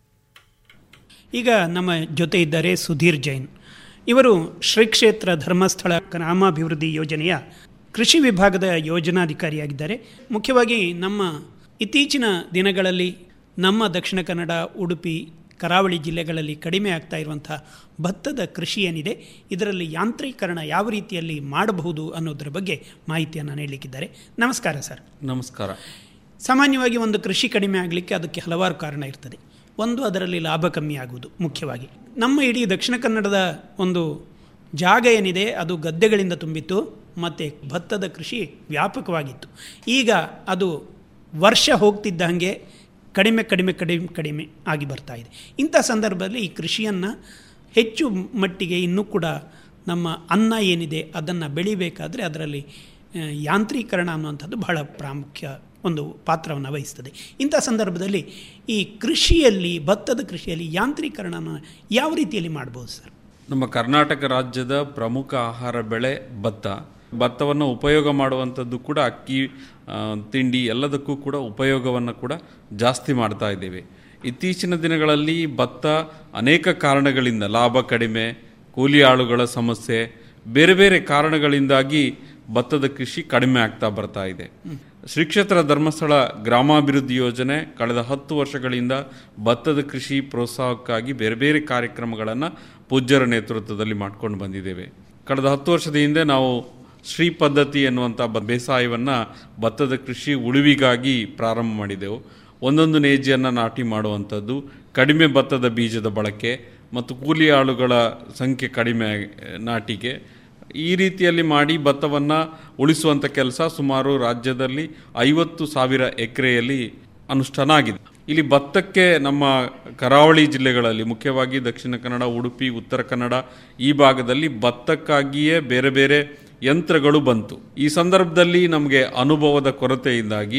ಈಗ ನಮ್ಮ ಜೊತೆ ಇದ್ದಾರೆ ಸುಧೀರ್ ಜೈನ್ ಇವರು ಶ್ರೀ ಕ್ಷೇತ್ರ ಧರ್ಮಸ್ಥಳ ಗ್ರಾಮಾಭಿವೃದ್ಧಿ ಯೋಜನೆಯ ಕೃಷಿ ವಿಭಾಗದ ಯೋಜನಾಧಿಕಾರಿಯಾಗಿದ್ದಾರೆ ಮುಖ್ಯವಾಗಿ ನಮ್ಮ ಇತ್ತೀಚಿನ ದಿನಗಳಲ್ಲಿ ನಮ್ಮ ದಕ್ಷಿಣ ಕನ್ನಡ ಉಡುಪಿ ಕರಾವಳಿ ಜಿಲ್ಲೆಗಳಲ್ಲಿ ಕಡಿಮೆ ಆಗ್ತಾ ಇರುವಂಥ ಭತ್ತದ ಕೃಷಿ ಏನಿದೆ ಇದರಲ್ಲಿ ಯಾಂತ್ರೀಕರಣ ಯಾವ ರೀತಿಯಲ್ಲಿ ಮಾಡಬಹುದು ಅನ್ನೋದರ ಬಗ್ಗೆ ಮಾಹಿತಿಯನ್ನು ನೀಡಲಿಕ್ಕಿದ್ದಾರೆ ನಮಸ್ಕಾರ ಸರ್ ನಮಸ್ಕಾರ ಸಾಮಾನ್ಯವಾಗಿ ಒಂದು ಕೃಷಿ ಕಡಿಮೆ ಆಗಲಿಕ್ಕೆ ಅದಕ್ಕೆ ಹಲವಾರು ಕಾರಣ ಇರ್ತದೆ ಒಂದು ಅದರಲ್ಲಿ ಲಾಭ ಕಮ್ಮಿ ಆಗುವುದು ಮುಖ್ಯವಾಗಿ ನಮ್ಮ ಇಡೀ ದಕ್ಷಿಣ ಕನ್ನಡದ ಒಂದು ಜಾಗ ಏನಿದೆ ಅದು ಗದ್ದೆಗಳಿಂದ ತುಂಬಿತ್ತು ಮತ್ತು ಭತ್ತದ ಕೃಷಿ ವ್ಯಾಪಕವಾಗಿತ್ತು ಈಗ ಅದು ವರ್ಷ ಹೋಗ್ತಿದ್ದ ಹಾಗೆ ಕಡಿಮೆ ಕಡಿಮೆ ಕಡಿಮೆ ಕಡಿಮೆ ಆಗಿ ಬರ್ತಾ ಇದೆ ಇಂಥ ಸಂದರ್ಭದಲ್ಲಿ ಈ ಕೃಷಿಯನ್ನು ಹೆಚ್ಚು ಮಟ್ಟಿಗೆ ಇನ್ನೂ ಕೂಡ ನಮ್ಮ ಅನ್ನ ಏನಿದೆ ಅದನ್ನು ಬೆಳಿಬೇಕಾದ್ರೆ ಅದರಲ್ಲಿ ಯಾಂತ್ರೀಕರಣ ಅನ್ನುವಂಥದ್ದು ಬಹಳ ಪ್ರಾಮುಖ್ಯ ಒಂದು ಪಾತ್ರವನ್ನು ವಹಿಸ್ತದೆ ಇಂಥ ಸಂದರ್ಭದಲ್ಲಿ ಈ ಕೃಷಿಯಲ್ಲಿ ಭತ್ತದ ಕೃಷಿಯಲ್ಲಿ ಯಾಂತ್ರೀಕರಣನ ಯಾವ ರೀತಿಯಲ್ಲಿ ಮಾಡ್ಬೋದು ಸರ್ ನಮ್ಮ ಕರ್ನಾಟಕ ರಾಜ್ಯದ ಪ್ರಮುಖ ಆಹಾರ ಬೆಳೆ ಭತ್ತ ಭತ್ತವನ್ನು ಉಪಯೋಗ ಮಾಡುವಂಥದ್ದು ಕೂಡ ಅಕ್ಕಿ ತಿಂಡಿ ಎಲ್ಲದಕ್ಕೂ ಕೂಡ ಉಪಯೋಗವನ್ನು ಕೂಡ ಜಾಸ್ತಿ ಮಾಡ್ತಾ ಇದ್ದೇವೆ ಇತ್ತೀಚಿನ ದಿನಗಳಲ್ಲಿ ಭತ್ತ ಅನೇಕ ಕಾರಣಗಳಿಂದ ಲಾಭ ಕಡಿಮೆ ಕೂಲಿ ಆಳುಗಳ ಸಮಸ್ಯೆ ಬೇರೆ ಬೇರೆ ಕಾರಣಗಳಿಂದಾಗಿ ಭತ್ತದ ಕೃಷಿ ಕಡಿಮೆ ಆಗ್ತಾ ಬರ್ತಾ ಇದೆ ಶ್ರೀ ಕ್ಷೇತ್ರ ಧರ್ಮಸ್ಥಳ ಗ್ರಾಮಾಭಿವೃದ್ಧಿ ಯೋಜನೆ ಕಳೆದ ಹತ್ತು ವರ್ಷಗಳಿಂದ ಭತ್ತದ ಕೃಷಿ ಪ್ರೋತ್ಸಾಹಕ್ಕಾಗಿ ಬೇರೆ ಬೇರೆ ಕಾರ್ಯಕ್ರಮಗಳನ್ನು ಪೂಜ್ಯರ ನೇತೃತ್ವದಲ್ಲಿ ಮಾಡ್ಕೊಂಡು ಬಂದಿದ್ದೇವೆ ಕಳೆದ ಹತ್ತು ವರ್ಷದ ಹಿಂದೆ ನಾವು ಶ್ರೀ ಪದ್ಧತಿ ಎನ್ನುವಂಥ ಬೇಸಾಯವನ್ನು ಭತ್ತದ ಕೃಷಿ ಉಳಿವಿಗಾಗಿ ಪ್ರಾರಂಭ ಮಾಡಿದೆವು ಒಂದೊಂದು ನೇಜಿಯನ್ನು ನಾಟಿ ಮಾಡುವಂಥದ್ದು ಕಡಿಮೆ ಭತ್ತದ ಬೀಜದ ಬಳಕೆ ಮತ್ತು ಕೂಲಿ ಆಳುಗಳ ಸಂಖ್ಯೆ ಕಡಿಮೆ ನಾಟಿಗೆ ಈ ರೀತಿಯಲ್ಲಿ ಮಾಡಿ ಭತ್ತವನ್ನು ಉಳಿಸುವಂಥ ಕೆಲಸ ಸುಮಾರು ರಾಜ್ಯದಲ್ಲಿ ಐವತ್ತು ಸಾವಿರ ಎಕರೆಯಲ್ಲಿ ಅನುಷ್ಠಾನ ಆಗಿದೆ ಇಲ್ಲಿ ಭತ್ತಕ್ಕೆ ನಮ್ಮ ಕರಾವಳಿ ಜಿಲ್ಲೆಗಳಲ್ಲಿ ಮುಖ್ಯವಾಗಿ ದಕ್ಷಿಣ ಕನ್ನಡ ಉಡುಪಿ ಉತ್ತರ ಕನ್ನಡ ಈ ಭಾಗದಲ್ಲಿ ಭತ್ತಕ್ಕಾಗಿಯೇ ಬೇರೆ ಬೇರೆ ಯಂತ್ರಗಳು ಬಂತು ಈ ಸಂದರ್ಭದಲ್ಲಿ ನಮಗೆ ಅನುಭವದ ಕೊರತೆಯಿಂದಾಗಿ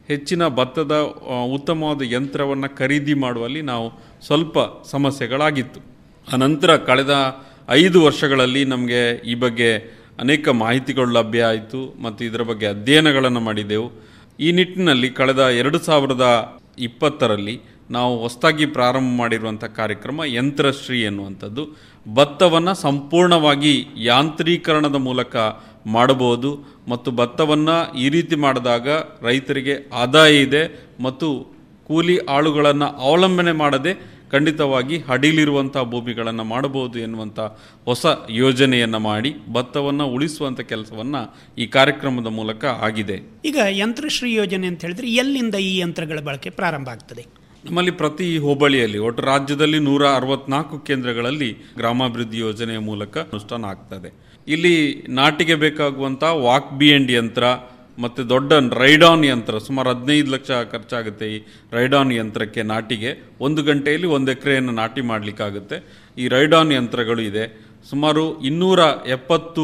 ಹೆಚ್ಚಿನ ಭತ್ತದ ಆ, ಉತ್ತಮವಾದ ಯಂತ್ರವನ್ನು ಖರೀದಿ ಮಾಡುವಲ್ಲಿ ನಾವು ಸ್ವಲ್ಪ ಸಮಸ್ಯೆಗಳಾಗಿತ್ತು ಅನಂತರ ಕಳೆದ ಐದು ವರ್ಷಗಳಲ್ಲಿ ನಮಗೆ ಈ ಬಗ್ಗೆ ಅನೇಕ ಮಾಹಿತಿಗಳು ಲಭ್ಯ ಆಯಿತು ಮತ್ತು ಇದರ ಬಗ್ಗೆ ಅಧ್ಯಯನಗಳನ್ನು ಮಾಡಿದೆವು ಈ ನಿಟ್ಟಿನಲ್ಲಿ ಕಳೆದ ಎರಡು ಸಾವಿರದ ಇಪ್ಪತ್ತರಲ್ಲಿ ನಾವು ಹೊಸದಾಗಿ ಪ್ರಾರಂಭ ಮಾಡಿರುವಂಥ ಕಾರ್ಯಕ್ರಮ ಯಂತ್ರಶ್ರೀ ಎನ್ನುವಂಥದ್ದು ಭತ್ತವನ್ನು ಸಂಪೂರ್ಣವಾಗಿ ಯಾಂತ್ರೀಕರಣದ ಮೂಲಕ ಮಾಡಬಹುದು ಮತ್ತು ಭತ್ತವನ್ನು ಈ ರೀತಿ ಮಾಡಿದಾಗ ರೈತರಿಗೆ ಆದಾಯ ಇದೆ ಮತ್ತು ಕೂಲಿ ಆಳುಗಳನ್ನು ಅವಲಂಬನೆ ಮಾಡದೆ ಖಂಡಿತವಾಗಿ ಅಡಿಲಿರುವಂಥ ಭೂಮಿಗಳನ್ನು ಮಾಡಬಹುದು ಎನ್ನುವಂಥ ಹೊಸ ಯೋಜನೆಯನ್ನು ಮಾಡಿ ಭತ್ತವನ್ನು ಉಳಿಸುವಂಥ ಕೆಲಸವನ್ನು ಈ ಕಾರ್ಯಕ್ರಮದ ಮೂಲಕ ಆಗಿದೆ ಈಗ ಯಂತ್ರಶ್ರೀ ಯೋಜನೆ ಅಂತ ಹೇಳಿದ್ರೆ ಎಲ್ಲಿಂದ ಈ ಯಂತ್ರಗಳ ಬಳಕೆ ಪ್ರಾರಂಭ ಆಗ್ತದೆ ನಮ್ಮಲ್ಲಿ ಪ್ರತಿ ಹೋಬಳಿಯಲ್ಲಿ ಒಟ್ಟು ರಾಜ್ಯದಲ್ಲಿ ನೂರ ಅರವತ್ನಾಲ್ಕು ಕೇಂದ್ರಗಳಲ್ಲಿ ಗ್ರಾಮಾಭಿವೃದ್ಧಿ ಯೋಜನೆಯ ಮೂಲಕ ಅನುಷ್ಠಾನ ಆಗ್ತದೆ ಇಲ್ಲಿ ನಾಟಿಗೆ ಬೇಕಾಗುವಂಥ ವಾಕ್ ಬಿ ಎಂಡ್ ಯಂತ್ರ ಮತ್ತು ದೊಡ್ಡ ರೈಡಾನ್ ಯಂತ್ರ ಸುಮಾರು ಹದಿನೈದು ಲಕ್ಷ ಖರ್ಚಾಗುತ್ತೆ ಈ ರೈಡಾನ್ ಯಂತ್ರಕ್ಕೆ ನಾಟಿಗೆ ಒಂದು ಗಂಟೆಯಲ್ಲಿ ಒಂದು ಎಕರೆಯನ್ನು ನಾಟಿ ಮಾಡಲಿಕ್ಕಾಗುತ್ತೆ ಈ ರೈಡಾನ್ ಯಂತ್ರಗಳು ಇದೆ ಸುಮಾರು ಇನ್ನೂರ ಎಪ್ಪತ್ತು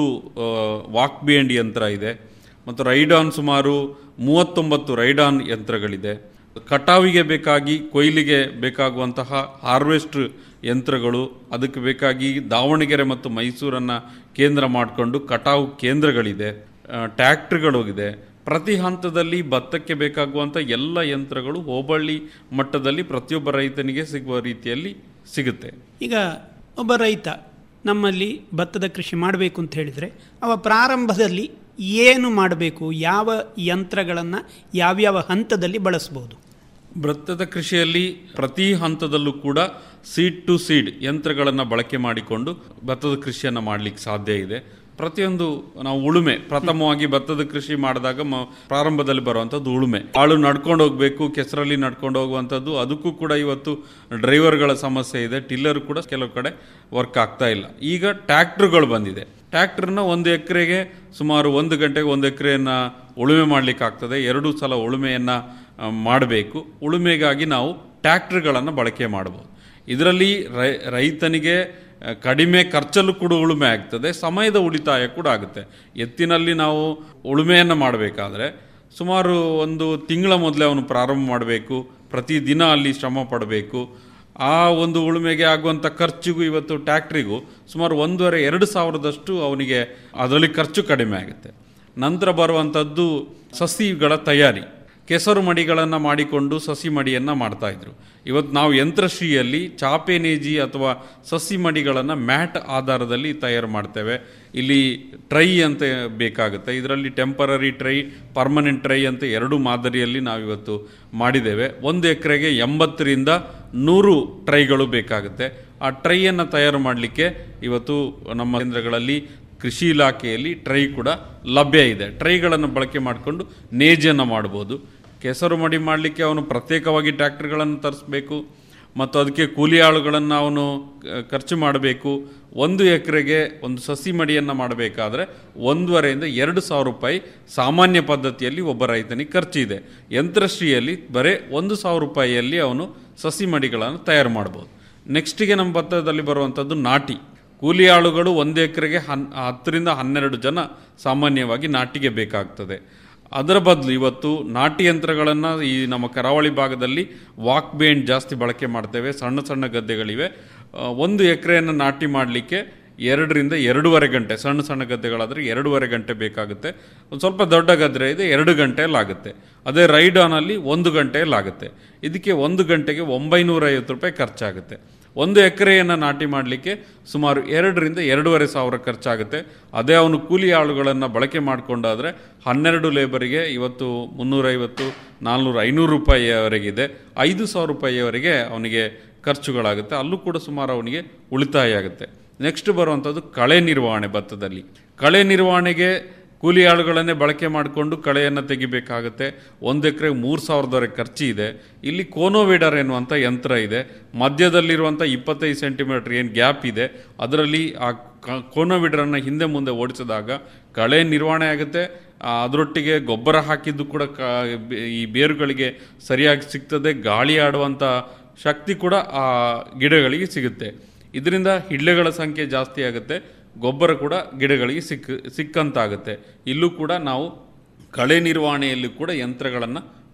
ವಾಕ್ ಬಿ ಎಂಡ್ ಯಂತ್ರ ಇದೆ ಮತ್ತು ರೈಡಾನ್ ಸುಮಾರು ಮೂವತ್ತೊಂಬತ್ತು ರೈಡಾನ್ ಯಂತ್ರಗಳಿದೆ ಕಟಾವಿಗೆ ಬೇಕಾಗಿ ಕೊಯ್ಲಿಗೆ ಬೇಕಾಗುವಂತಹ ಹಾರ್ವೆಸ್ಟ್ ಯಂತ್ರಗಳು ಅದಕ್ಕೆ ಬೇಕಾಗಿ ದಾವಣಗೆರೆ ಮತ್ತು ಮೈಸೂರನ್ನು ಕೇಂದ್ರ ಮಾಡಿಕೊಂಡು ಕಟಾವು ಕೇಂದ್ರಗಳಿದೆ ಟ್ಯಾಕ್ಟ್ರಿಗಳು ಇದೆ ಪ್ರತಿ ಹಂತದಲ್ಲಿ ಭತ್ತಕ್ಕೆ ಬೇಕಾಗುವಂಥ ಎಲ್ಲ ಯಂತ್ರಗಳು ಹೋಬಳಿ ಮಟ್ಟದಲ್ಲಿ ಪ್ರತಿಯೊಬ್ಬ ರೈತನಿಗೆ ಸಿಗುವ ರೀತಿಯಲ್ಲಿ ಸಿಗುತ್ತೆ ಈಗ ಒಬ್ಬ ರೈತ ನಮ್ಮಲ್ಲಿ ಭತ್ತದ ಕೃಷಿ ಮಾಡಬೇಕು ಅಂತ ಹೇಳಿದರೆ ಅವ ಪ್ರಾರಂಭದಲ್ಲಿ ಏನು ಮಾಡಬೇಕು ಯಾವ ಯಂತ್ರಗಳನ್ನು ಯಾವ್ಯಾವ ಹಂತದಲ್ಲಿ ಬಳಸ್ಬೋದು ಭತ್ತದ ಕೃಷಿಯಲ್ಲಿ ಪ್ರತಿ ಹಂತದಲ್ಲೂ ಕೂಡ ಸೀಡ್ ಟು ಸೀಡ್ ಯಂತ್ರಗಳನ್ನು ಬಳಕೆ ಮಾಡಿಕೊಂಡು ಭತ್ತದ ಕೃಷಿಯನ್ನು ಮಾಡಲಿಕ್ಕೆ ಸಾಧ್ಯ ಇದೆ ಪ್ರತಿಯೊಂದು ನಾವು ಉಳುಮೆ ಪ್ರಥಮವಾಗಿ ಭತ್ತದ ಕೃಷಿ ಮಾಡಿದಾಗ ಮ ಪ್ರಾರಂಭದಲ್ಲಿ ಬರುವಂಥದ್ದು ಉಳುಮೆ ಆಳು ನಡ್ಕೊಂಡು ಹೋಗಬೇಕು ಕೆಸರಲ್ಲಿ ನಡ್ಕೊಂಡು ಹೋಗುವಂಥದ್ದು ಅದಕ್ಕೂ ಕೂಡ ಇವತ್ತು ಡ್ರೈವರ್ಗಳ ಸಮಸ್ಯೆ ಇದೆ ಟಿಲ್ಲರ್ ಕೂಡ ಕೆಲವು ಕಡೆ ವರ್ಕ್ ಆಗ್ತಾ ಇಲ್ಲ ಈಗ ಟ್ಯಾಕ್ಟ್ರುಗಳು ಬಂದಿದೆ ಟ್ಯಾಕ್ಟ್ರನ್ನ ಒಂದು ಎಕರೆಗೆ ಸುಮಾರು ಒಂದು ಗಂಟೆಗೆ ಒಂದು ಎಕರೆಯನ್ನು ಉಳುಮೆ ಮಾಡಲಿಕ್ಕೆ ಆಗ್ತದೆ ಎರಡು ಸಲ ಉಳುಮೆಯನ್ನು ಮಾಡಬೇಕು ಉಳುಮೆಗಾಗಿ ನಾವು ಟ್ಯಾಕ್ಟ್ರುಗಳನ್ನು ಬಳಕೆ ಮಾಡಬಹುದು ಇದರಲ್ಲಿ ರೈ ರೈತನಿಗೆ ಆ, ಕಡಿಮೆ ಖರ್ಚಲ್ಲೂ ಕೂಡ ಉಳುಮೆ ಆಗ್ತದೆ ಸಮಯದ ಉಳಿತಾಯ ಕೂಡ ಆಗುತ್ತೆ ಎತ್ತಿನಲ್ಲಿ ನಾವು ಉಳುಮೆಯನ್ನು ಮಾಡಬೇಕಾದ್ರೆ ಸುಮಾರು ಒಂದು ತಿಂಗಳ ಮೊದಲೇ ಅವನು ಪ್ರಾರಂಭ ಮಾಡಬೇಕು ಪ್ರತಿದಿನ ಅಲ್ಲಿ ಶ್ರಮ ಪಡಬೇಕು ಆ ಒಂದು ಉಳುಮೆಗೆ ಆಗುವಂಥ ಖರ್ಚಿಗೂ ಇವತ್ತು ಟ್ಯಾಕ್ಟ್ರಿಗೂ ಸುಮಾರು ಒಂದೂವರೆ ಎರಡು ಸಾವಿರದಷ್ಟು ಅವನಿಗೆ ಅದರಲ್ಲಿ ಖರ್ಚು ಕಡಿಮೆ ಆಗುತ್ತೆ ನಂತರ ಬರುವಂಥದ್ದು ಸಸಿಗಳ ತಯಾರಿ ಕೆಸರು ಮಡಿಗಳನ್ನು ಮಾಡಿಕೊಂಡು ಸಸಿ ಮಡಿಯನ್ನು ಮಾಡ್ತಾ ಇದ್ರು ಇವತ್ತು ನಾವು ಯಂತ್ರಶ್ರೀಯಲ್ಲಿ ಚಾಪೆ ನೇಜಿ ಅಥವಾ ಸಸಿ ಮಡಿಗಳನ್ನು ಮ್ಯಾಟ್ ಆಧಾರದಲ್ಲಿ ತಯಾರು ಮಾಡ್ತೇವೆ ಇಲ್ಲಿ ಟ್ರೈ ಅಂತ ಬೇಕಾಗುತ್ತೆ ಇದರಲ್ಲಿ ಟೆಂಪರರಿ ಟ್ರೈ ಪರ್ಮನೆಂಟ್ ಟ್ರೈ ಅಂತ ಎರಡು ಮಾದರಿಯಲ್ಲಿ ನಾವಿವತ್ತು ಮಾಡಿದ್ದೇವೆ ಒಂದು ಎಕರೆಗೆ ಎಂಬತ್ತರಿಂದ ನೂರು ಟ್ರೈಗಳು ಬೇಕಾಗುತ್ತೆ ಆ ಟ್ರೈಯನ್ನು ತಯಾರು ಮಾಡಲಿಕ್ಕೆ ಇವತ್ತು ನಮ್ಮ ಕೇಂದ್ರಗಳಲ್ಲಿ ಕೃಷಿ ಇಲಾಖೆಯಲ್ಲಿ ಟ್ರೈ ಕೂಡ ಲಭ್ಯ ಇದೆ ಟ್ರೈಗಳನ್ನು ಬಳಕೆ ಮಾಡಿಕೊಂಡು ನೇಜನ್ನು ಮಾಡ್ಬೋದು ಕೆಸರು ಮಡಿ ಮಾಡಲಿಕ್ಕೆ ಅವನು ಪ್ರತ್ಯೇಕವಾಗಿ ಟ್ರ್ಯಾಕ್ಟರ್ಗಳನ್ನು ತರಿಸ್ಬೇಕು ಮತ್ತು ಅದಕ್ಕೆ ಕೂಲಿ ಆಳುಗಳನ್ನು ಅವನು ಕ- ಖರ್ಚು ಮಾಡಬೇಕು ಒಂದು ಎಕರೆಗೆ ಒಂದು ಸಸಿ ಮಡಿಯನ್ನು ಮಾಡಬೇಕಾದ್ರೆ ಒಂದೂವರೆಯಿಂದ ಎರಡು ಸಾವಿರ ರೂಪಾಯಿ ಸಾಮಾನ್ಯ ಪದ್ಧತಿಯಲ್ಲಿ ಒಬ್ಬ ರೈತನಿಗೆ ಖರ್ಚಿದೆ ಯಂತ್ರಶ್ರೀಯಲ್ಲಿ ಬರೀ ಒಂದು ಸಾವಿರ ರೂಪಾಯಿಯಲ್ಲಿ ಅವನು ಸಸಿ ಮಡಿಗಳನ್ನು ತಯಾರು ಮಾಡ್ಬೋದು ನೆಕ್ಸ್ಟಿಗೆ ನಮ್ಮ ಭತ್ತದಲ್ಲಿ ಬರುವಂಥದ್ದು ನಾಟಿ ಕೂಲಿ ಆಳುಗಳು ಒಂದು ಎಕರೆಗೆ ಹನ್ ಹತ್ತರಿಂದ ಹನ್ನೆರಡು ಜನ ಸಾಮಾನ್ಯವಾಗಿ ನಾಟಿಗೆ ಬೇಕಾಗ್ತದೆ ಅದರ ಬದಲು ಇವತ್ತು ನಾಟಿ ಯಂತ್ರಗಳನ್ನು ಈ ನಮ್ಮ ಕರಾವಳಿ ಭಾಗದಲ್ಲಿ ವಾಕ್ ಬೇಂಡ್ ಜಾಸ್ತಿ ಬಳಕೆ ಮಾಡ್ತೇವೆ ಸಣ್ಣ ಸಣ್ಣ ಗದ್ದೆಗಳಿವೆ ಆ, ಒಂದು ಎಕರೆಯನ್ನು ನಾಟಿ ಮಾಡಲಿಕ್ಕೆ ಎರಡರಿಂದ ಎರಡೂವರೆ ಗಂಟೆ ಸಣ್ಣ ಸಣ್ಣ ಗದ್ದೆಗಳಾದರೆ ಎರಡೂವರೆ ಗಂಟೆ ಬೇಕಾಗುತ್ತೆ ಒಂದು ಸ್ವಲ್ಪ ದೊಡ್ಡ ಗದ್ದೆ ಇದೆ ಎರಡು ಗಂಟೆಯಲ್ಲಾಗುತ್ತೆ ಅದೇ ರೈಡಾನಲ್ಲಿ ಒಂದು ಗಂಟೆಯಲ್ಲಾಗುತ್ತೆ ಇದಕ್ಕೆ ಒಂದು ಗಂಟೆಗೆ ಒಂಬೈನೂರ ಐವತ್ತು ರೂಪಾಯಿ ಖರ್ಚಾಗುತ್ತೆ ಒಂದು ಎಕರೆಯನ್ನು ನಾಟಿ ಮಾಡಲಿಕ್ಕೆ ಸುಮಾರು ಎರಡರಿಂದ ಎರಡೂವರೆ ಸಾವಿರ ಖರ್ಚಾಗುತ್ತೆ ಅದೇ ಅವನು ಕೂಲಿ ಆಳುಗಳನ್ನು ಬಳಕೆ ಮಾಡಿಕೊಂಡಾದರೆ ಹನ್ನೆರಡು ಲೇಬರಿಗೆ ಇವತ್ತು ಮುನ್ನೂರೈವತ್ತು ನಾಲ್ನೂರು ಐನೂರು ರೂಪಾಯಿಯವರೆಗಿದೆ ಐದು ಸಾವಿರ ರೂಪಾಯಿಯವರೆಗೆ ಅವನಿಗೆ ಖರ್ಚುಗಳಾಗುತ್ತೆ ಅಲ್ಲೂ ಕೂಡ ಸುಮಾರು ಅವನಿಗೆ ಉಳಿತಾಯ ಆಗುತ್ತೆ ನೆಕ್ಸ್ಟ್ ಬರುವಂಥದ್ದು ಕಳೆ ನಿರ್ವಹಣೆ ಭತ್ತದಲ್ಲಿ ಕಳೆ ನಿರ್ವಹಣೆಗೆ ಕೂಲಿ ಆಳುಗಳನ್ನೇ ಬಳಕೆ ಮಾಡಿಕೊಂಡು ಕಳೆಯನ್ನು ತೆಗಿಬೇಕಾಗುತ್ತೆ ಒಂದು ಎಕರೆ ಮೂರು ಸಾವಿರದವರೆಗೆ ಖರ್ಚು ಇದೆ ಇಲ್ಲಿ ಕೋನೋವೇಡರ್ ಎನ್ನುವಂಥ ಯಂತ್ರ ಇದೆ ಮಧ್ಯದಲ್ಲಿರುವಂಥ ಇಪ್ಪತ್ತೈದು ಸೆಂಟಿಮೀಟರ್ ಏನು ಗ್ಯಾಪ್ ಇದೆ ಅದರಲ್ಲಿ ಆ ಕ- ಕೋನೋವೀಡರನ್ನು ಹಿಂದೆ ಮುಂದೆ ಓಡಿಸಿದಾಗ ಕಳೆ ನಿರ್ವಹಣೆ ಆಗುತ್ತೆ ಆ, ಅದರೊಟ್ಟಿಗೆ ಗೊಬ್ಬರ ಹಾಕಿದ್ದು ಕೂಡ ಕ ಈ ಬೇರುಗಳಿಗೆ ಸರಿಯಾಗಿ ಸಿಗ್ತದೆ ಗಾಳಿ ಆಡುವಂಥ ಶಕ್ತಿ ಕೂಡ ಆ ಗಿಡಗಳಿಗೆ ಸಿಗುತ್ತೆ ಇದರಿಂದ ಹಿಳ್ಳೆಗಳ ಸಂಖ್ಯೆ ಜಾಸ್ತಿ ಆಗುತ್ತೆ ಗೊಬ್ಬರ ಕೂಡ ಗಿಡಗಳಿಗೆ ಸಿಕ್ಕ ಸಿಕ್ಕಂತಾಗುತ್ತೆ ಇಲ್ಲೂ ಕೂಡ ನಾವು ಕಳೆ ನಿರ್ವಹಣೆಯಲ್ಲಿ ಕೂಡ ಯಂತ್ರಗಳನ್ನು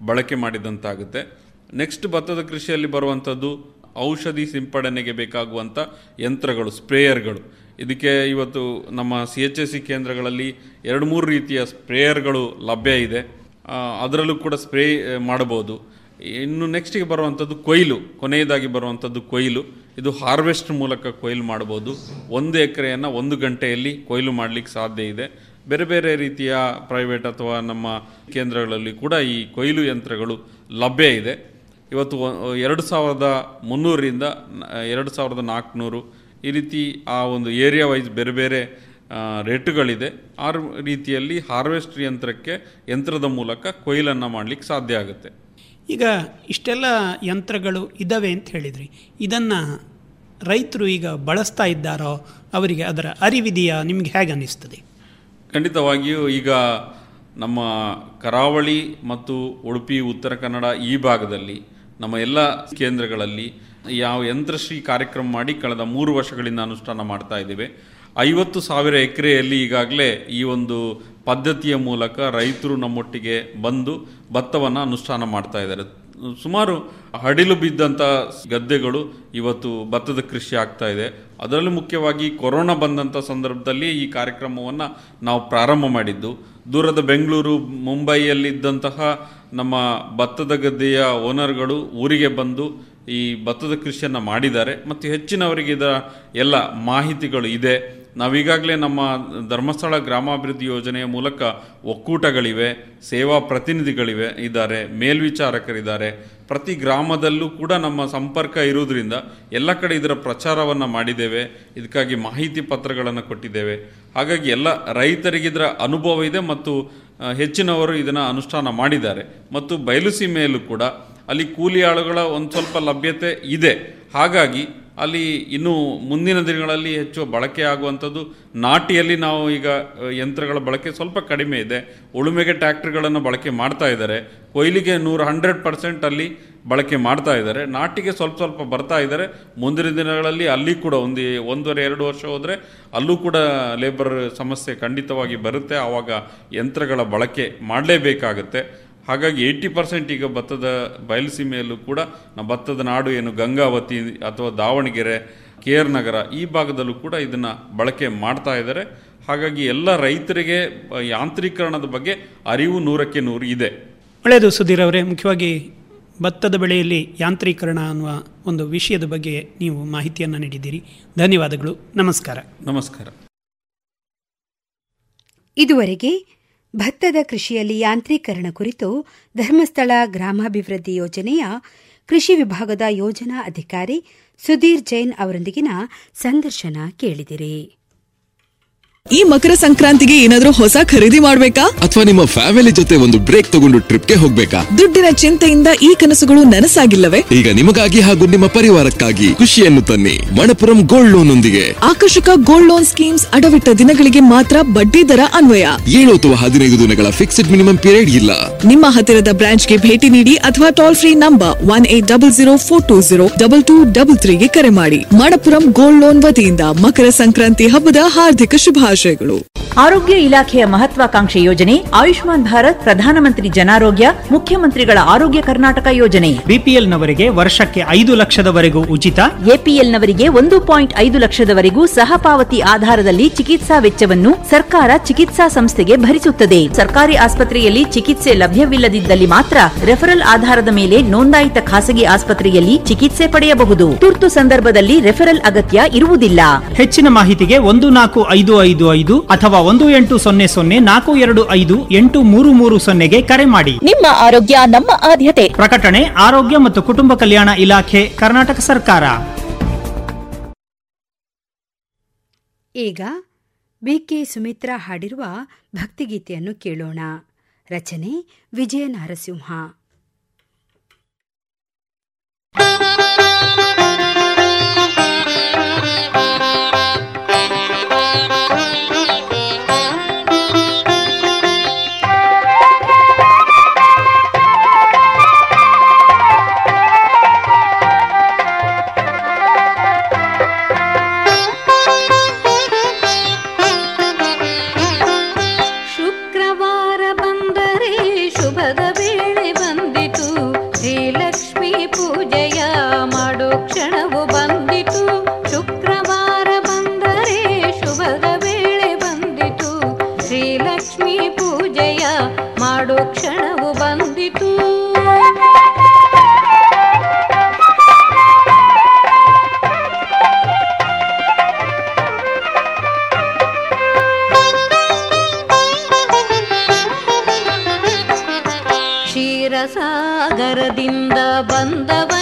ಬಳಕೆ ಮಾಡಿದಂತಾಗುತ್ತೆ ನೆಕ್ಸ್ಟ್ ಭತ್ತದ ಕೃಷಿಯಲ್ಲಿ ಬರುವಂಥದ್ದು ಔಷಧಿ ಸಿಂಪಡಣೆಗೆ ಬೇಕಾಗುವಂಥ ಯಂತ್ರಗಳು ಸ್ಪ್ರೇಯರ್ಗಳು ಇದಕ್ಕೆ ಇವತ್ತು ನಮ್ಮ ಸಿ ಎಚ್ ಎಸ್ ಸಿ ಕೇಂದ್ರಗಳಲ್ಲಿ ಎರಡು ಮೂರು ರೀತಿಯ ಸ್ಪ್ರೇಯರ್ಗಳು ಲಭ್ಯ ಇದೆ ಆ, ಅದರಲ್ಲೂ ಕೂಡ ಸ್ಪ್ರೇ ಆ, ಮಾಡಬಹುದು ಇನ್ನು ನೆಕ್ಸ್ಟಿಗೆ ಬರುವಂಥದ್ದು ಕೊಯ್ಲು ಕೊನೆಯದಾಗಿ ಬರುವಂಥದ್ದು ಕೊಯ್ಲು ಇದು ಹಾರ್ವೆಸ್ಟ್ ಮೂಲಕ ಕೊಯ್ಲು ಮಾಡಬಹುದು ಒಂದು ಎಕರೆಯನ್ನು ಒಂದು ಗಂಟೆಯಲ್ಲಿ ಕೊಯ್ಲು ಮಾಡಲಿಕ್ಕೆ ಸಾಧ್ಯ ಇದೆ ಬೇರೆ ಬೇರೆ ರೀತಿಯ ಪ್ರೈವೇಟ್ ಅಥವಾ ನಮ್ಮ ಕೇಂದ್ರಗಳಲ್ಲಿ ಕೂಡ ಈ ಕೊಯ್ಲು ಯಂತ್ರಗಳು ಲಭ್ಯ ಇದೆ ಇವತ್ತು ಒ- ಎರಡು ಸಾವಿರದ ಮುನ್ನೂರರಿಂದ ನ- ಎರಡು ಸಾವಿರದ ನಾಲ್ಕುನೂರು ಈ ರೀತಿ ಆ ಒಂದು ಏರಿಯಾ ವೈಸ್ ಬೇರೆ ಬೇರೆ ಆ, ರೇಟುಗಳಿದೆ ಆ ರೀತಿಯಲ್ಲಿ ಹಾರ್ವೆಸ್ಟ್ ಯಂತ್ರಕ್ಕೆ ಯಂತ್ರದ ಮೂಲಕ ಕೊಯ್ಲನ್ನು ಮಾಡಲಿಕ್ಕೆ ಸಾಧ್ಯ ಆಗುತ್ತೆ ಈಗ ಇಷ್ಟೆಲ್ಲ ಯಂತ್ರಗಳು ಇದ್ದಾವೆ ಅಂತ ಹೇಳಿದ್ರಿ ಇದನ್ನು ರೈತರು ಈಗ ಬಳಸ್ತಾ ಇದ್ದಾರೋ ಅವರಿಗೆ ಅದರ ಅರಿವಿದೆಯಾ ನಿಮ್ಗೆ ಹೇಗೆ ಅನ್ನಿಸ್ತದೆ ಖಂಡಿತವಾಗಿಯೂ ಈಗ ನಮ್ಮ ಕರಾವಳಿ ಮತ್ತು ಉಡುಪಿ ಉತ್ತರ ಕನ್ನಡ ಈ ಭಾಗದಲ್ಲಿ ನಮ್ಮ ಎಲ್ಲ ಕೇಂದ್ರಗಳಲ್ಲಿ ಯಾವ ಯಂತ್ರಶ್ರೀ ಕಾರ್ಯಕ್ರಮ ಮಾಡಿ ಕಳೆದ ಮೂರು ವರ್ಷಗಳಿಂದ ಅನುಷ್ಠಾನ ಮಾಡ್ತಾ ಇದ್ದೇವೆ ಐವತ್ತು ಸಾವಿರ ಎಕರೆಯಲ್ಲಿ ಈಗಾಗಲೇ ಈ ಒಂದು ಪದ್ಧತಿಯ ಮೂಲಕ ರೈತರು ನಮ್ಮೊಟ್ಟಿಗೆ ಬಂದು ಭತ್ತವನ್ನು ಅನುಷ್ಠಾನ ಮಾಡ್ತಾ ಇದ್ದಾರೆ ಸುಮಾರು ಹಡಿಲು ಬಿದ್ದಂಥ ಗದ್ದೆಗಳು ಇವತ್ತು ಭತ್ತದ ಕೃಷಿ ಆಗ್ತಾ ಇದೆ ಅದರಲ್ಲೂ ಮುಖ್ಯವಾಗಿ ಕೊರೋನಾ ಬಂದಂಥ ಸಂದರ್ಭದಲ್ಲಿ ಈ ಕಾರ್ಯಕ್ರಮವನ್ನು ನಾವು ಪ್ರಾರಂಭ ಮಾಡಿದ್ದು ದೂರದ ಬೆಂಗಳೂರು ಮುಂಬೈಯಲ್ಲಿದ್ದಂತಹ ನಮ್ಮ ಭತ್ತದ ಗದ್ದೆಯ ಓನರ್ಗಳು ಊರಿಗೆ ಬಂದು ಈ ಭತ್ತದ ಕೃಷಿಯನ್ನು ಮಾಡಿದ್ದಾರೆ ಮತ್ತು ಹೆಚ್ಚಿನವರಿಗೆ ಇದರ ಎಲ್ಲ ಮಾಹಿತಿಗಳು ಇದೆ ನಾವೀಗಾಗಲೇ ನಮ್ಮ ಧರ್ಮಸ್ಥಳ ಗ್ರಾಮಾಭಿವೃದ್ಧಿ ಯೋಜನೆಯ ಮೂಲಕ ಒಕ್ಕೂಟಗಳಿವೆ ಸೇವಾ ಪ್ರತಿನಿಧಿಗಳಿವೆ ಇದ್ದಾರೆ ಮೇಲ್ವಿಚಾರಕರಿದ್ದಾರೆ ಪ್ರತಿ ಗ್ರಾಮದಲ್ಲೂ ಕೂಡ ನಮ್ಮ ಸಂಪರ್ಕ ಇರುವುದರಿಂದ ಎಲ್ಲ ಕಡೆ ಇದರ ಪ್ರಚಾರವನ್ನು ಮಾಡಿದ್ದೇವೆ ಇದಕ್ಕಾಗಿ ಮಾಹಿತಿ ಪತ್ರಗಳನ್ನು ಕೊಟ್ಟಿದ್ದೇವೆ ಹಾಗಾಗಿ ಎಲ್ಲ ರೈತರಿಗೆ ಇದರ ಅನುಭವ ಇದೆ ಮತ್ತು ಆ, ಹೆಚ್ಚಿನವರು ಇದನ್ನು ಅನುಷ್ಠಾನ ಮಾಡಿದ್ದಾರೆ ಮತ್ತು ಬಯಲುಸೀಮೆಯಲ್ಲೂ ಕೂಡ ಅಲ್ಲಿ ಕೂಲಿ ಆಳುಗಳ ಒಂದು ಸ್ವಲ್ಪ ಲಭ್ಯತೆ ಇದೆ ಹಾಗಾಗಿ ಅಲ್ಲಿ ಇನ್ನು ಮುಂದಿನ ದಿನಗಳಲ್ಲಿ ಹೆಚ್ಚು ಬಳಕೆ ಆಗುವಂಥದ್ದು ನಾಟಿಯಲ್ಲಿ ನಾವು ಈಗ ಅ, ಯಂತ್ರಗಳ ಬಳಕೆ ಸ್ವಲ್ಪ ಕಡಿಮೆ ಇದೆ ಉಳುಮೆಗೆ ಟ್ರ್ಯಾಕ್ಟರ್ಗಳನ್ನು ಬಳಕೆ ಮಾಡ್ತಾ ಇದ್ದಾರೆ ಕೊಯ್ಲಿಗೆ ನೂರು ಹಂಡ್ರೆಡ್ ಪರ್ಸೆಂಟ್ ಅಲ್ಲಿ ಬಳಕೆ ಮಾಡ್ತಾ ಇದ್ದಾರೆ ನಾಟಿಗೆ ಸ್ವಲ್ಪ ಸ್ವಲ್ಪ ಬರ್ತಾ ಇದ್ದಾರೆ ಮುಂದಿನ ದಿನಗಳಲ್ಲಿ ಅಲ್ಲಿ ಕೂಡ ಒಂದು ಒಂದೂವರೆ ಎರಡು ವರ್ಷ ಹೋದರೆ ಅಲ್ಲೂ ಕೂಡ ಲೇಬರ್ ಸಮಸ್ಯೆ ಖಂಡಿತವಾಗಿ ಬರುತ್ತೆ ಆವಾಗ ಯಂತ್ರಗಳ ಬಳಕೆ ಮಾಡಲೇಬೇಕಾಗುತ್ತೆ ಹಾಗಾಗಿ ಏಯ್ಟಿ ಪರ್ಸೆಂಟ್ ಈಗ ಭತ್ತದ ಬಯಲುಸೀಮೆಯಲ್ಲೂ ಕೂಡ ನಮ್ಮ ಭತ್ತದ ನಾಡು ಏನು ಗಂಗಾವತಿ ಅಥವಾ ದಾವಣಗೆರೆ ಕೆ ಆರ್ ನಗರ ಈ ಭಾಗದಲ್ಲೂ ಕೂಡ ಇದನ್ನು ಬಳಕೆ ಮಾಡ್ತಾ ಇದ್ದಾರೆ ಹಾಗಾಗಿ ಎಲ್ಲ ರೈತರಿಗೆ ಆ, ಯಾಂತ್ರೀಕರಣದ ಬಗ್ಗೆ ಅರಿವು ನೂರಕ್ಕೆ ನೂರು ಇದೆ ಒಳ್ಳೆಯದು ಸುಧೀರ್ ಅವರೇ ಮುಖ್ಯವಾಗಿ ಭತ್ತದ ಬೆಳೆಯಲ್ಲಿ ಯಾಂತ್ರೀಕರಣ ಅನ್ನುವ ಒಂದು ವಿಷಯದ ಬಗ್ಗೆ ನೀವು ಮಾಹಿತಿಯನ್ನು ನೀಡಿದ್ದೀರಿ ಧನ್ಯವಾದಗಳು ನಮಸ್ಕಾರ ನಮಸ್ಕಾರ ಇದುವರೆಗೆ ಭತ್ತದ ಕೃಷಿಯಲ್ಲಿ ಯಾಂತ್ರೀಕರಣ ಕುರಿತು ಧರ್ಮಸ್ಥಳ ಗ್ರಾಮಾಭಿವೃದ್ಧಿ ಯೋಜನೆಯ ಕೃಷಿ ವಿಭಾಗದ ಯೋಜನಾ ಅಧಿಕಾರಿ ಸುಧೀರ್ ಜೈನ್ ಅವರೊಂದಿಗಿನ ಸಂದರ್ಶನ ಕೇಳಿದಿರಿ ಈ ಮಕರ ಸಂಕ್ರಾಂತಿಗೆ ಏನಾದ್ರೂ ಹೊಸ ಖರೀದಿ ಮಾಡ್ಬೇಕಾ ಅಥವಾ ನಿಮ್ಮ ಫ್ಯಾಮಿಲಿ ಜೊತೆ ಒಂದು ಬ್ರೇಕ್ ತಗೊಂಡು ಟ್ರಿಪ್ಗೆ ಹೋಗ್ಬೇಕಾ ದುಡ್ಡಿನ ಚಿಂತೆಯಿಂದ ಈ ಕನಸುಗಳು ನನಸಾಗಿಲ್ಲವೇ ಈಗ ನಿಮಗಾಗಿ ಹಾಗೂ ನಿಮ್ಮ ಪರಿವಾರಕ್ಕಾಗಿ ಖುಷಿಯನ್ನು ತನ್ನಿ ಮಣಪುರಂ ಗೋಲ್ಡ್ ಲೋನ್ ಒಂದಿಗೆ ಆಕರ್ಷಕ ಗೋಲ್ಡ್ ಲೋನ್ ಸ್ಕೀಮ್ಸ್ ಅಡವಿಟ್ಟ ದಿನಗಳಿಗೆ ಮಾತ್ರ ಬಡ್ಡಿ ದರ ಅನ್ವಯ ಏಳು ಅಥವಾ ಹದಿನೈದು ದಿನಗಳ ಫಿಕ್ಸ್ಡ್ ಮಿನಿಮಮ್ ಪೀರಿಯಡ್ ಇಲ್ಲ ನಿಮ್ಮ ಹತ್ತಿರದ ಬ್ರಾಂಚ್ಗೆ ಭೇಟಿ ನೀಡಿ ಅಥವಾ toll free number one eight double zero four two zero double two double ತ್ರೀಗೆ ಕರೆ ಮಾಡಿ ಮಣಪುರಂ ಗೋಲ್ಡ್ ಲೋನ್ ವತಿಯಿಂದ ಮಕರ ಸಂಕ್ರಾಂತಿ ಹಬ್ಬದ ಹಾರ್ದಿಕ ಶುಭಾಶಯಗಳು ಆರೋಗ್ಯ ಇಲಾಖೆಯ ಮಹತ್ವಾಕಾಂಕ್ಷೆ ಯೋಜನೆ ಆಯುಷ್ಮಾನ್ ಭಾರತ್ ಪ್ರಧಾನಮಂತ್ರಿ ಜನಾರೋಗ್ಯ ಮುಖ್ಯಮಂತ್ರಿಗಳ ಆರೋಗ್ಯ ಕರ್ನಾಟಕ ಯೋಜನೆ ಬಿಪಿಎಲ್ನವರಿಗೆ ವರ್ಷಕ್ಕೆ ಐದು ಲಕ್ಷದವರೆಗೂ ಉಚಿತ ಎಪಿಎಲ್ನವರಿಗೆ ಒಂದು ಪಾಯಿಂಟ್ ಐದು ಲಕ್ಷದವರೆಗೂ ಸಹ ಪಾವತಿ ಆಧಾರದಲ್ಲಿ ಚಿಕಿತ್ಸಾ ವೆಚ್ಚವನ್ನು ಸರ್ಕಾರ ಚಿಕಿತ್ಸಾ ಸಂಸ್ಥೆಗೆ ಭರಿಸುತ್ತದೆ ಸರ್ಕಾರಿ ಆಸ್ಪತ್ರೆಯಲ್ಲಿ ಚಿಕಿತ್ಸೆ ಲಭ್ಯವಿಲ್ಲದಿದ್ದಲ್ಲಿ ಮಾತ್ರ ರೆಫರಲ್ ಆಧಾರದ ಮೇಲೆ ನೋಂದಾಯಿತ ಖಾಸಗಿ ಆಸ್ಪತ್ರೆಯಲ್ಲಿ ಚಿಕಿತ್ಸೆ ಪಡೆಯಬಹುದು ತುರ್ತು ಸಂದರ್ಭದಲ್ಲಿ ರೆಫರಲ್ ಅಗತ್ಯ ಇರುವುದಿಲ್ಲ ಹೆಚ್ಚಿನ ಮಾಹಿತಿಗೆ ಒಂದು ನಾಲ್ಕು ಐದು ಐದು ಐದು ಅಥವಾ ಒಂದು ಎಂಟು ಸೊನ್ನೆ ಸೊನ್ನೆ ನಾಲ್ಕು ಎರಡು ಐದು ಎಂಟು ಮೂರು ಮೂರು ಸೊನ್ನೆಗೆ ಕರೆ ಮಾಡಿ ನಿಮ್ಮ ಆರೋಗ್ಯ ನಮ್ಮ ಆದ್ಯತೆ ಪ್ರಕಟಣೆ ಆರೋಗ್ಯ ಮತ್ತು ಕುಟುಂಬ ಕಲ್ಯಾಣ ಇಲಾಖೆ ಕರ್ನಾಟಕ ಸರ್ಕಾರ ಈಗ ಬಿಕೆ ಸುಮಿತ್ರಾ ಹಾಡಿರುವ ಭಕ್ತಿಗೀತೆಯನ್ನು ಕೇಳೋಣ ರಚನೆ ವಿಜಯ ನರಸಿಂಹ ಶುಕ್ರವಾರ ಬಂದರೆ ಶುಭದ ವೇಳೆ ಬಂದಿ ಪೂಜೆಯ ಮಾಡೋ ಕ್ಷಣವು ಬಂದಿತು ಕ್ಷೀರಸಾಗರದಿಂದ ಬಂದವ